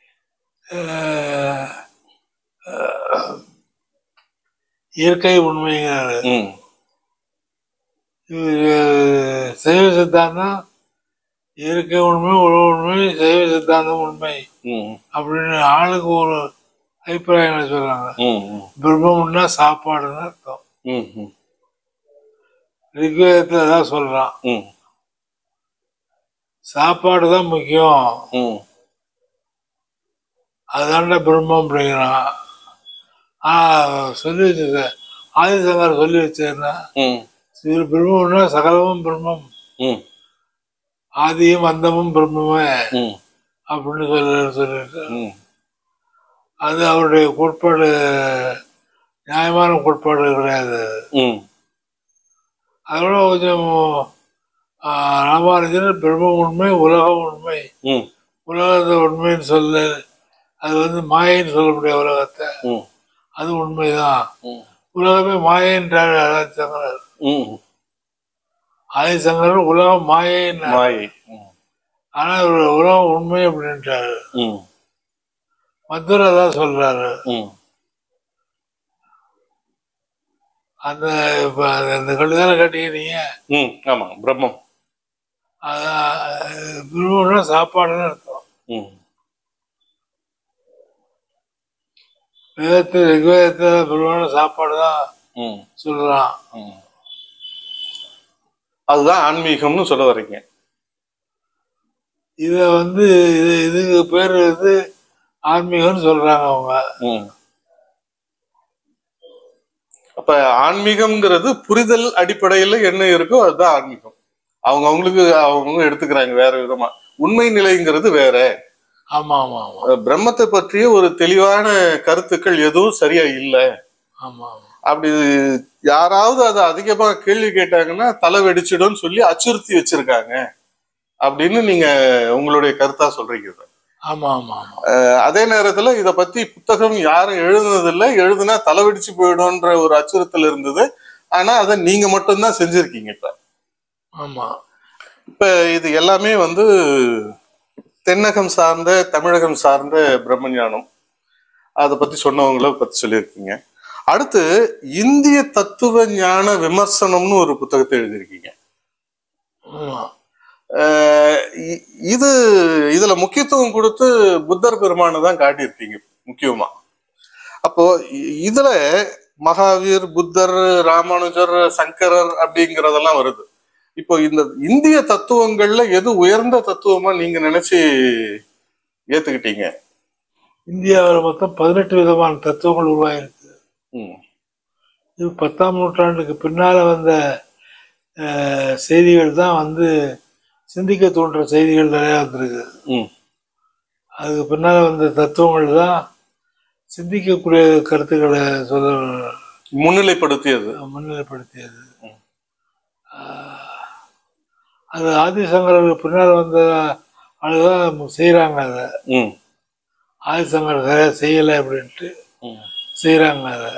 Speaker 2: அஹ், அஹ், இயற்கை உண்மைங்கிறாரு
Speaker 1: ம்
Speaker 2: இது சைவ சித்தாந்தம் இயற்கை உண்மை உலக உண்மை சைவ சித்தாந்தம் உண்மை
Speaker 1: ம்
Speaker 2: அப்படின்னு ஆளுக்கு ஒரு அபிப்பிராயங்களை சொல்றாங்க
Speaker 1: ம் ம்
Speaker 2: பிரம்மம்னா சாப்பாடுன்னு அர்த்தம்
Speaker 1: ம் ம்
Speaker 2: ரிக்வேதத்துல தான் சொல்றான்
Speaker 1: ம்
Speaker 2: சாப்பாடு தான் முக்கியம்
Speaker 1: ம்
Speaker 2: அதாண்ட பிரம்மம் அப்படிங்கிறான் ஆ சொல்லி வச்சிருக்க ஆதிசங்கர் சொல்லி வச்சேன்னா
Speaker 1: ம்
Speaker 2: இது பிரம்மம்னா சகலமும் பிரம்மம்
Speaker 1: ம்
Speaker 2: ஆதியும் அந்தமும் பிரம்மமே
Speaker 1: ம்
Speaker 2: அப்படின்னு சொல்ல சொல்லிட்டு
Speaker 1: ம்
Speaker 2: அது அவருடைய கோட்பாடு நியாயமான கோட்பாடு கிடையாது
Speaker 1: ம்
Speaker 2: அதோட கொஞ்சம் ஆ, ராமானுஜர் பிரம்ம உண்மை உலக உண்மை
Speaker 1: ம்
Speaker 2: உலகத்தை உண்மைன்னு சொல்ல அது வந்து மாயைன்னு சொல்ல முடியாது உலகத்தை
Speaker 1: ம்
Speaker 2: அது உண்மைதான்
Speaker 1: ம்
Speaker 2: உலகமே மாயன்றார் ஆதிசங்கரர்
Speaker 1: ம்
Speaker 2: ஆதிசங்கரர் உலகம் மாயைன்னு
Speaker 1: மாயை ம்
Speaker 2: ஆனா இவர் உலகம் உண்மை அப்படின்ட்டாரு
Speaker 1: ம்
Speaker 2: மதுரை தான் சொல்றாரு
Speaker 1: ம்
Speaker 2: அந்த இப்ப அந்த- அந்த கட்டுதானே கட்டிக்கிறீங்க
Speaker 1: ம் ஆமாம் பிரம்மம்
Speaker 2: அதான் பிரம்மம்னா சாப்பாடுன்னு அர்த்தம்
Speaker 1: ம்
Speaker 2: வேதத்தில் ரிக்வேதத்தில் பிரம்மம்னா சாப்பாடு தான்
Speaker 1: ம்
Speaker 2: சொல்றான்
Speaker 1: ம் அதுதான் ஆன்மீகம்னு சொல்ல வர்றீங்க
Speaker 2: இத வந்து இது இதுக்கு பேர் வந்து ஆன்மீகம்னு சொல்றாங்க அவங்க
Speaker 1: ம் அப்ப ஆன்மீகம்ங்கிறது புரிதல் அடிப்படையில என்ன இருக்கோ அதுதான் ஆன்மீகம் அவங்க அவங்களுக்கு அவங்க எடுத்துக்கிறாங்க வேற விதமா உண்மை நிலைங்கிறது வேற
Speaker 2: ஆமா ஆமா ஆமா
Speaker 1: அஹ் பிரம்மத்தை பற்றிய ஒரு தெளிவான கருத்துக்கள் எதுவும் சரியா இல்லை
Speaker 2: ஆமா ஆமா
Speaker 1: அப்படி யாராவது அதை அதிகமா கேள்வி கேட்டாங்கன்னா தலை வெடிச்சிடும்னு சொல்லி அச்சுறுத்தி வச்சிருக்காங்க அப்படின்னு நீங்க உங்களுடைய கருத்தா சொல்றீங்க இதை.
Speaker 2: ஆமா ஆமா ஆமா
Speaker 1: அஹ் அதே நேரத்துல இத பத்தி புத்தகம் யாரும் எழுதுனதில்லை எழுதுனா தலை வெடிச்சு போயிடும்ன்ற ஒரு அச்சுறுத்தல் இருந்தது ஆனா அதை நீங்க மட்டும்தான் செஞ்சிருக்கீங்க இப்ப
Speaker 2: ஆமா
Speaker 1: இப்ப இது எல்லாமே வந்து தென்னகம் சார்ந்த தமிழகம் சார்ந்த பிரம்மஞானம் அதை பத்தி சொன்னவங்கள பத்தி சொல்லியிருக்கீங்க அடுத்து இந்திய தத்துவ ஞான விமர்சனம்னு ஒரு புத்தகத்தை எழுதியிருக்கீங்க
Speaker 2: ஆமா
Speaker 1: அஹ் இ- இது இதுல முக்கியத்துவம் கொடுத்து புத்தர் பெருமானை தான் காட்டியிருக்கீங்க முக்கியமா அப்போ இ- இதுல மகாவீர் புத்தர் ராமானுஜர் சங்கரர் அப்படிங்கறதெல்லாம் வருது இப்போ இந்த இந்திய தத்துவங்கள்ல எது உயர்ந்த தத்துவமா நீங்க நினைச்சு ஏத்துக்கிட்டீங்க
Speaker 2: இந்தியாவில் மொத்தம் பதினெட்டு விதமான தத்துவங்கள் உருவாயிருக்கு
Speaker 1: ம்
Speaker 2: இது பத்தாம் நூற்றாண்டுக்கு பின்னால வந்த அஹ், செய்திகள் தான் வந்து சிந்திக்க தோன்ற செய்திகள் நிறைய வந்திருக்கு
Speaker 1: ம்
Speaker 2: அதுக்கு பின்னால வந்த தத்துவங்கள் தான் சிந்திக்கக்கூடிய கருத்துக்களை சொல்ல
Speaker 1: முன்னிலைப்படுத்தியது
Speaker 2: முன்னிலைப்படுத்தியது ஆஹ், அது ஆதிசங்கருக்கு பின்னால் வந்த ஆளுதான் செய்கிறாங்க அதை
Speaker 1: ம்
Speaker 2: ஆதிசங்கர் சரியா செய்யலை அப்படின்ட்டு
Speaker 1: ம்
Speaker 2: செய்கிறாங்க அதை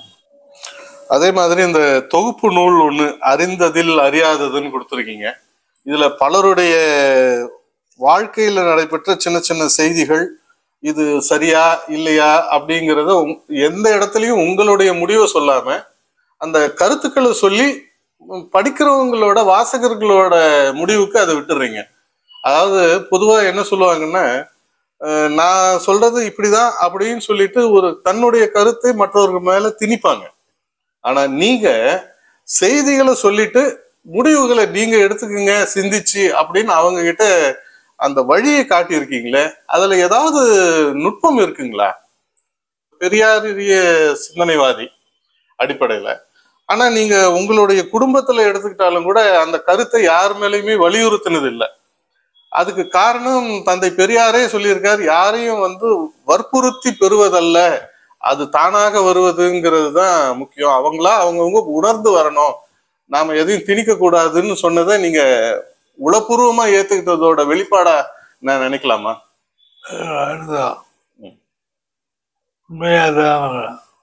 Speaker 1: அதே மாதிரி இந்த தொகுப்பு நூல் ஒண்ணு அறிந்ததில் அறியாததுன்னு கொடுத்துருக்கீங்க இதுல பலருடைய வாழ்க்கையில நடைபெற்ற சின்ன சின்ன செய்திகள் இது சரியா இல்லையா அப்படிங்கிறத உங்- எந்த இடத்துலயும் உங்களுடைய முடிவை சொல்லாம அந்த கருத்துக்களை சொல்லி உம், படிக்கிறவங்களோட வாசகர்களோட முடிவுக்கு அதை விட்டுறீங்க அதாவது பொதுவா என்ன சொல்லுவாங்கன்னா அஹ், நான் சொல்றது இப்படிதான் அப்படின்னு சொல்லிட்டு ஒரு தன்னுடைய கருத்தை மற்றவர்கள் மேல திணிப்பாங்க ஆனா நீங்க செய்திகளை சொல்லிட்டு முடிவுகளை நீங்க எடுத்துக்கங்க சிந்திச்சு அப்படின்னு அவங்க கிட்ட அந்த வழியை காட்டியிருக்கீங்களே அதுல ஏதாவது நுட்பம் இருக்குங்களா பெரியாரிய சிந்தனைவாதி அடிப்படையில ஆனா நீங்க உங்களுடைய குடும்பத்துல எடுத்துக்கிட்டாலும் கூட அந்த கருத்தை யார் மேலேயுமே வலியுறுத்தினது இல்லை அதுக்கு காரணம் தந்தை பெரியாரே சொல்லியிருக்கார் யாரையும் வந்து வற்புறுத்தி பெறுவதல்ல அது தானாக வருவதுங்கிறது தான் முக்கியம் அவங்களா அவங்கவுங்க உணர்ந்து வரணும் நாம எதையும் திணிக்க கூடாதுன்னு சொன்னதை நீங்க உளப்பூர்வமா ஏத்துக்கிட்டதோட வெளிப்பாடா நான் நினைக்கலாமா
Speaker 2: அதுதான்
Speaker 1: ம்.
Speaker 2: உண்மையாதான்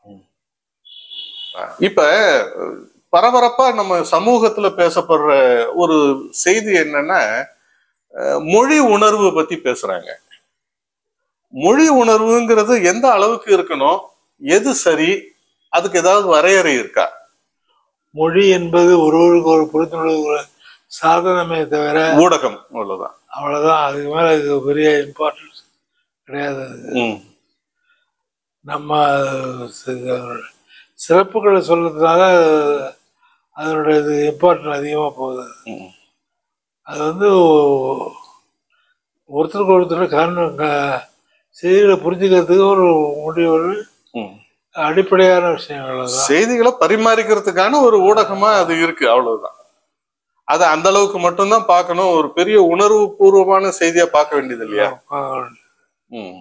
Speaker 1: இப்ப பரபரப்பா நம்ம சமூகத்துல பேசப்படுற ஒரு செய்தி என்னன்னா அஹ், மொழி உணர்வு பத்தி பேசுறாங்க மொழி உணர்வுங்கிறது எந்த அளவுக்கு இருக்கணும் எது சரி அதுக்கு ஏதாவது வரையறை இருக்கா
Speaker 2: மொழி என்பது ஒருவருக்கு ஒரு புரிந்துணர்வு சாதனமே தவிர
Speaker 1: ஊடகம் அவ்வளவுதான்
Speaker 2: அவ்வளவுதான் அதுக்கு மேல இதுக்கு பெரிய இம்பார்ட்டன்ஸ் கிடையாது அது.
Speaker 1: ம்,
Speaker 2: நம்ம சி- சிறப்புகளை சொல்றதுனால அதனுடைய இது இம்பார்ட்டன்ட் அதிகமாக போகுது
Speaker 1: ம்,
Speaker 2: அது வந்து ஒ- ஒருத்தருக்கு ஒருத்தர் காரணம் க- செய்திகளை புரிஞ்சுக்கிறதுக்கு ஒரு முடிவு
Speaker 1: ம்.
Speaker 2: அடிப்படையான விஷயங்கள் தான்
Speaker 1: செய்திகளை பரிமாறிக்கிறதுக்கான ஒரு ஊடகமா அது இருக்கு அவ்வளவுதான் அது அந்த அளவுக்கு மட்டும்தான் பார்க்கணும் ஒரு பெரிய உணர்வு பூர்வமான செய்தியா பார்க்க வேண்டியது இல்லையா ம்.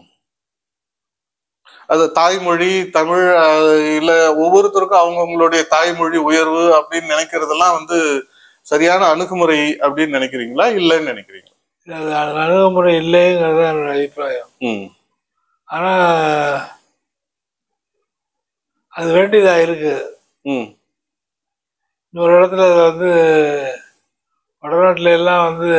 Speaker 1: அது தாய்மொழி தமிழ் அஹ், இல்ல ஒவ்வொருத்தருக்கும் அவங்கவுங்களுடைய தாய்மொழி உயர்வு அப்படின்னு நினைக்கிறதெல்லாம் வந்து சரியான அணுகுமுறை அப்படின்னு நினைக்கிறீங்களா இல்லைன்னு நினைக்கிறீங்களா
Speaker 2: அது அணுகுமுறை இல்லைங்கிறது தான் என்னோட அபிப்பிராயம்
Speaker 1: ம்
Speaker 2: ஆனா அது வேண்டியதா இருக்கு
Speaker 1: ம்
Speaker 2: இன்னொரு இடத்துல அது வந்து வடநாட்டுல எல்லாம் வந்து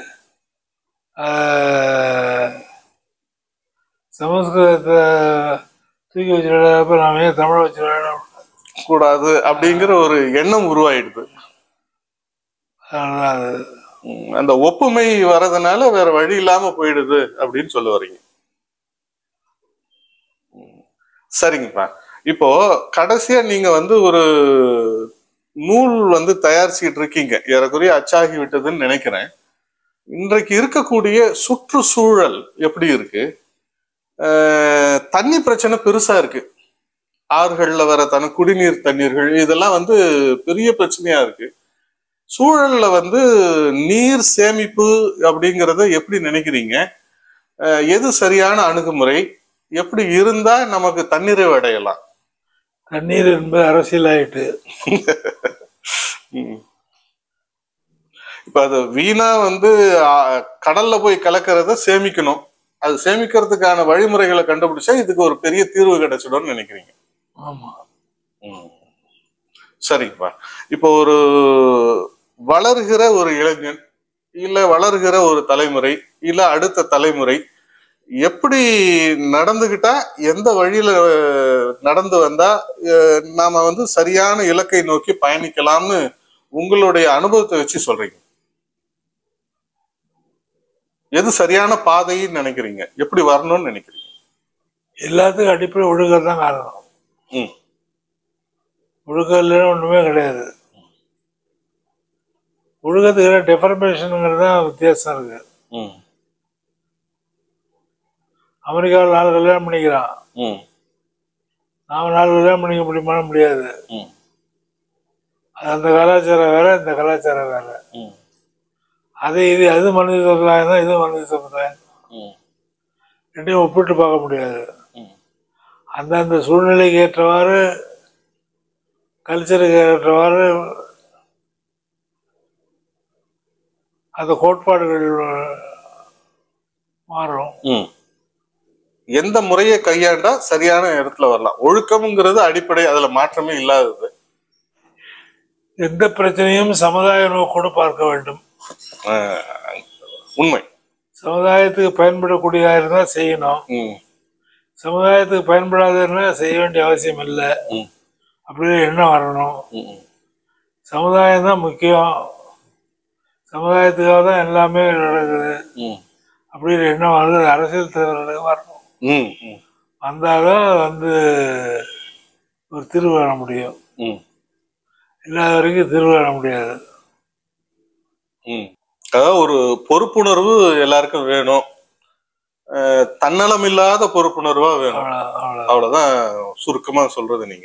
Speaker 2: ஆஹ், சமஸ்கிருதத்தை தூக்கி வச்சு விளையாடுறப்ப நாம ஏன் தமிழை வச்சு விளையாடணும்
Speaker 1: கூடாது அப்படிங்கிற ஒரு எண்ணம் உருவாயிடுது
Speaker 2: அதனால அது
Speaker 1: ம், அந்த ஒப்புமை வர்றதுனால வேற வழி இல்லாம போயிடுது அப்படின்னு சொல்ல வர்றீங்க ம். சரிங்கப்பா இப்போ கடைசியா நீங்க வந்து ஒரு நூல் வந்து தயாரிச்சுக்கிட்டு இருக்கீங்க ஏறக்குறைய அச்சாகி விட்டதுன்னு நினைக்கிறேன் இன்றைக்கு இருக்கக்கூடிய சுற்றுச்சூழல் எப்படி இருக்கு அஹ், தண்ணி பிரச்சனை பெருசா இருக்கு ஆறுகள்ல வர தன குடிநீர் தண்ணீர்கள் இதெல்லாம் வந்து பெரிய பிரச்சனையா இருக்கு சூழல்ல வந்து நீர் சேமிப்பு அப்படிங்கிறத எப்படி நினைக்கிறீங்க அஹ் எது சரியான அணுகுமுறை எப்படி இருந்தா நமக்கு தன்னிறைவு அடையலாம்
Speaker 2: தண்ணீர் என்பது அரசியல் ஆயிட்டு
Speaker 1: ம். இப்ப அது வீணா வந்து ஆ, கடல்ல போய் கலக்கிறத சேமிக்கணும் அது சேமிக்கிறதுக்கான வழிமுறைகளை கண்டுபிடிச்சா இதுக்கு ஒரு பெரிய தீர்வு கிடைச்சிடும்னு நினைக்கிறீங்க
Speaker 2: ஆமா
Speaker 1: ம். சரிங்கப்பா இப்போ ஒரு வளர்கிற ஒரு இளைஞன் இல்ல வளர்கிற ஒரு தலைமுறை இல்ல அடுத்த தலைமுறை எப்படி நடந்துகிட்டா எந்த வழியில அஹ், நடந்து வந்தா அஹ், நாம வந்து சரியான இலக்கை நோக்கி பயணிக்கலாம்னு உங்களுடைய அனுபவத்தை வச்சு சொல்றீங்க எது சரியான பாதைன்னு நினைக்கிறீங்க எப்படி வரணும்னு நினைக்கிறீங்க
Speaker 2: எல்லாத்துக்கும் அடிப்படை ஒழுக்கம் தான் காரணம்
Speaker 1: ம்.
Speaker 2: ஒழுக்கம் இல்லைன்னா ஒண்ணுமே கிடையாது ஒழுக்கத்துக்கு டெஃபர்மேஷனுங்கிறது தான் வித்தியாசம் இருக்கு
Speaker 1: ம்
Speaker 2: அமெரிக்காவில் நாலு கல்யாணம் பண்ணிக்கிறான்
Speaker 1: ம்
Speaker 2: நாம நாலு கல்யாணம் பண்ணிக்க முடியுமானா முடியாது
Speaker 1: ம்
Speaker 2: அது அந்த கலாச்சாரம் வேற இந்த கலாச்சாரம் வேற
Speaker 1: ம்
Speaker 2: அது இது அது மனித சமுதாயம் தான் இது மனித சமுதாயம்
Speaker 1: ம்
Speaker 2: ரெண்டையும் ஒப்பிட்டு பார்க்க முடியாது
Speaker 1: ம்
Speaker 2: அந்தந்த சூழ்நிலைக்கு ஏற்றவாறு கல்ச்சருக்கு ஏற்றவாறு அந்த கோட்பாடுகள் மாறும்
Speaker 1: ம். எந்த முறையை கையாண்டா சரியான இடத்துல வரலாம் ஒழுக்கம்ங்கிறது அடிப்படை அதுல மாற்றமே இல்லாதது
Speaker 2: எந்த பிரச்சனையும் சமுதாய நோக்கோடு பார்க்க வேண்டும்
Speaker 1: ஆஹ், உண்மை
Speaker 2: சமுதாயத்துக்கு பயன்படக்கூடியதா இருந்தா செய்யணும்
Speaker 1: ம்,
Speaker 2: சமுதாயத்துக்கு பயன்படாதுன்னா செய்ய வேண்டிய அவசியம் இல்லை
Speaker 1: ம்,
Speaker 2: அப்படின்னு எண்ணம் வரணும்
Speaker 1: ம்,
Speaker 2: சமுதாயம் தான் முக்கியம் சமுதாயத்துக்காக தான் எல்லாமே நடக்குது
Speaker 1: ம்,
Speaker 2: அப்படின்னு எண்ணம் வருது அரசியல் தலைவர்களுக்கு வரணும்
Speaker 1: ம், ம்,
Speaker 2: வந்தாதான் வந்து ஒரு தீர்வு காண முடியும்
Speaker 1: ம்.
Speaker 2: இல்லாத வரைக்கும் தீர்வு காண முடியாது
Speaker 1: ம். அதாவது ஒரு பொறுப்புணர்வு எல்லாருக்கும் வேணும் அஹ் தன்னலம் இல்லாத பொறுப்புணர்வா வேணும்
Speaker 2: அவ்வளோ அவ்வளோ
Speaker 1: அவ்வளவுதான் சுருக்கமா சொல்றது நீங்க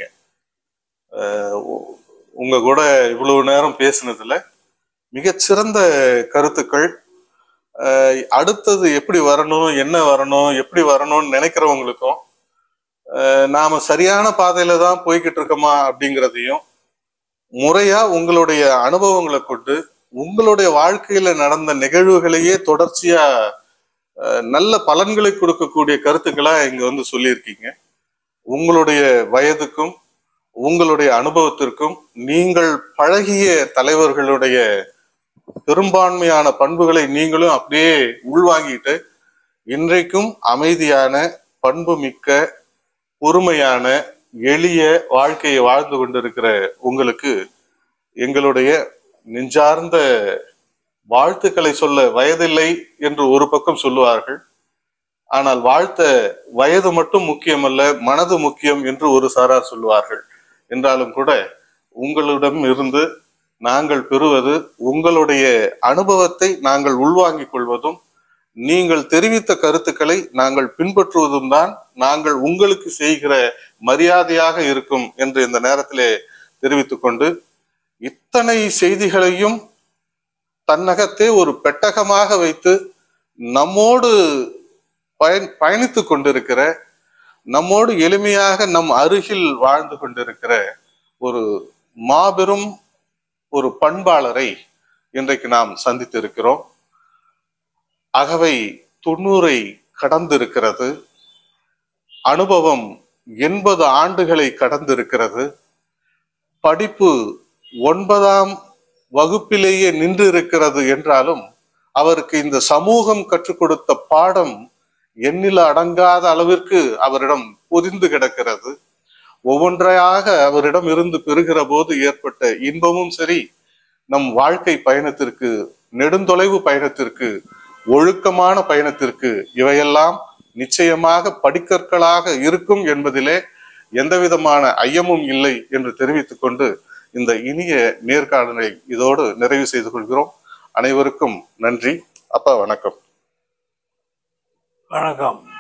Speaker 1: அஹ் உ- உங்க கூட இவ்வளவு நேரம் பேசினதுல மிகச்சிறந்த கருத்துக்கள் அஹ் அடுத்தது எப்படி வரணும் என்ன வரணும் எப்படி வரணும்னு நினைக்கிறவங்களுக்கும் அஹ் நாம சரியான பாதையில தான் போய்கிட்டு இருக்கோமா அப்படிங்கிறதையும் முறையா உங்களுடைய அனுபவங்களை கொண்டு உங்களுடைய வாழ்க்கையில நடந்த நிகழ்வுகளையே தொடர்ச்சியா அஹ், நல்ல பலன்களை கொடுக்கக்கூடிய கருத்துக்களா இங்க வந்து சொல்லியிருக்கீங்க உங்களுடைய வயதுக்கும் உங்களுடைய அனுபவத்திற்கும் நீங்கள் பழகிய தலைவர்களுடைய பெரும்பான்மையான பண்புகளை நீங்களும் அப்படியே உள்வாங்கிட்டு இன்றைக்கும் அமைதியான பண்புமிக்க பொறுமையான எளிய வாழ்க்கையை வாழ்ந்து கொண்டிருக்கிற உங்களுக்கு எங்களுடைய நெஞ்சார்ந்த வாழ்த்துக்களை சொல்ல வயதில்லை என்று ஒரு பக்கம் சொல்லுவார்கள் ஆனால் வாழ்த்த வயது மட்டும் முக்கியமல்ல மனது முக்கியம் என்று ஒரு சாரார் சொல்லுவார்கள் என்றாலும் கூட உங்களிடம் இருந்து நாங்கள் பெறுவது உங்களுடைய அனுபவத்தை நாங்கள் உள்வாங்கிக் கொள்வதும் நீங்கள் தெரிவித்த கருத்துக்களை நாங்கள் பின்பற்றுவதும் தான் நாங்கள் உங்களுக்கு செய்கிற மரியாதையாக இருக்கும் என்று இந்த நேரத்திலே தெரிவித்துக் கொண்டு இத்தனை செய்திகளையும் தன்னகத்தே ஒரு பெட்டகமாக வைத்து நம்மோடு பயன் பயணித்துக் கொண்டிருக்கிற நம்மோடு எளிமையாக நம் அருகில் வாழ்ந்து கொண்டிருக்கிற ஒரு மாபெரும் ஒரு பண்பாளரை இன்றைக்கு நாம் சந்தித்திருக்கிறோம் அகவை தொண்ணூறை கடந்திருக்கிறது அனுபவம் எண்பது ஆண்டுகளை கடந்திருக்கிறது படிப்பு ஒன்பதாம் வகுப்பிலேயே நின்று இருக்கிறது என்றாலும் அவருக்கு இந்த சமூகம் கற்றுக் கொடுத்த பாடம் எண்ணில் அடங்காத அளவிற்கு அவரிடம் பொதிந்து கிடக்கிறது ஒவ்வொன்றையாக அவரிடம் இருந்து பெறுகிற போது ஏற்பட்ட இன்பமும் சரி நம் வாழ்க்கை பயணத்திற்கு நெடுந்தொலைவு பயணத்திற்கு ஒழுக்கமான பயணத்திற்கு இவையெல்லாம் நிச்சயமாக படிக்கற்களாக இருக்கும் என்பதிலே எந்தவிதமான ஐயமும் இல்லை என்று தெரிவித்துக் கொண்டு இந்த இனிய நேர்காணலை இதோடு நிறைவு செய்து கொள்கிறோம் அனைவருக்கும் நன்றி அப்பா வணக்கம்
Speaker 2: வணக்கம்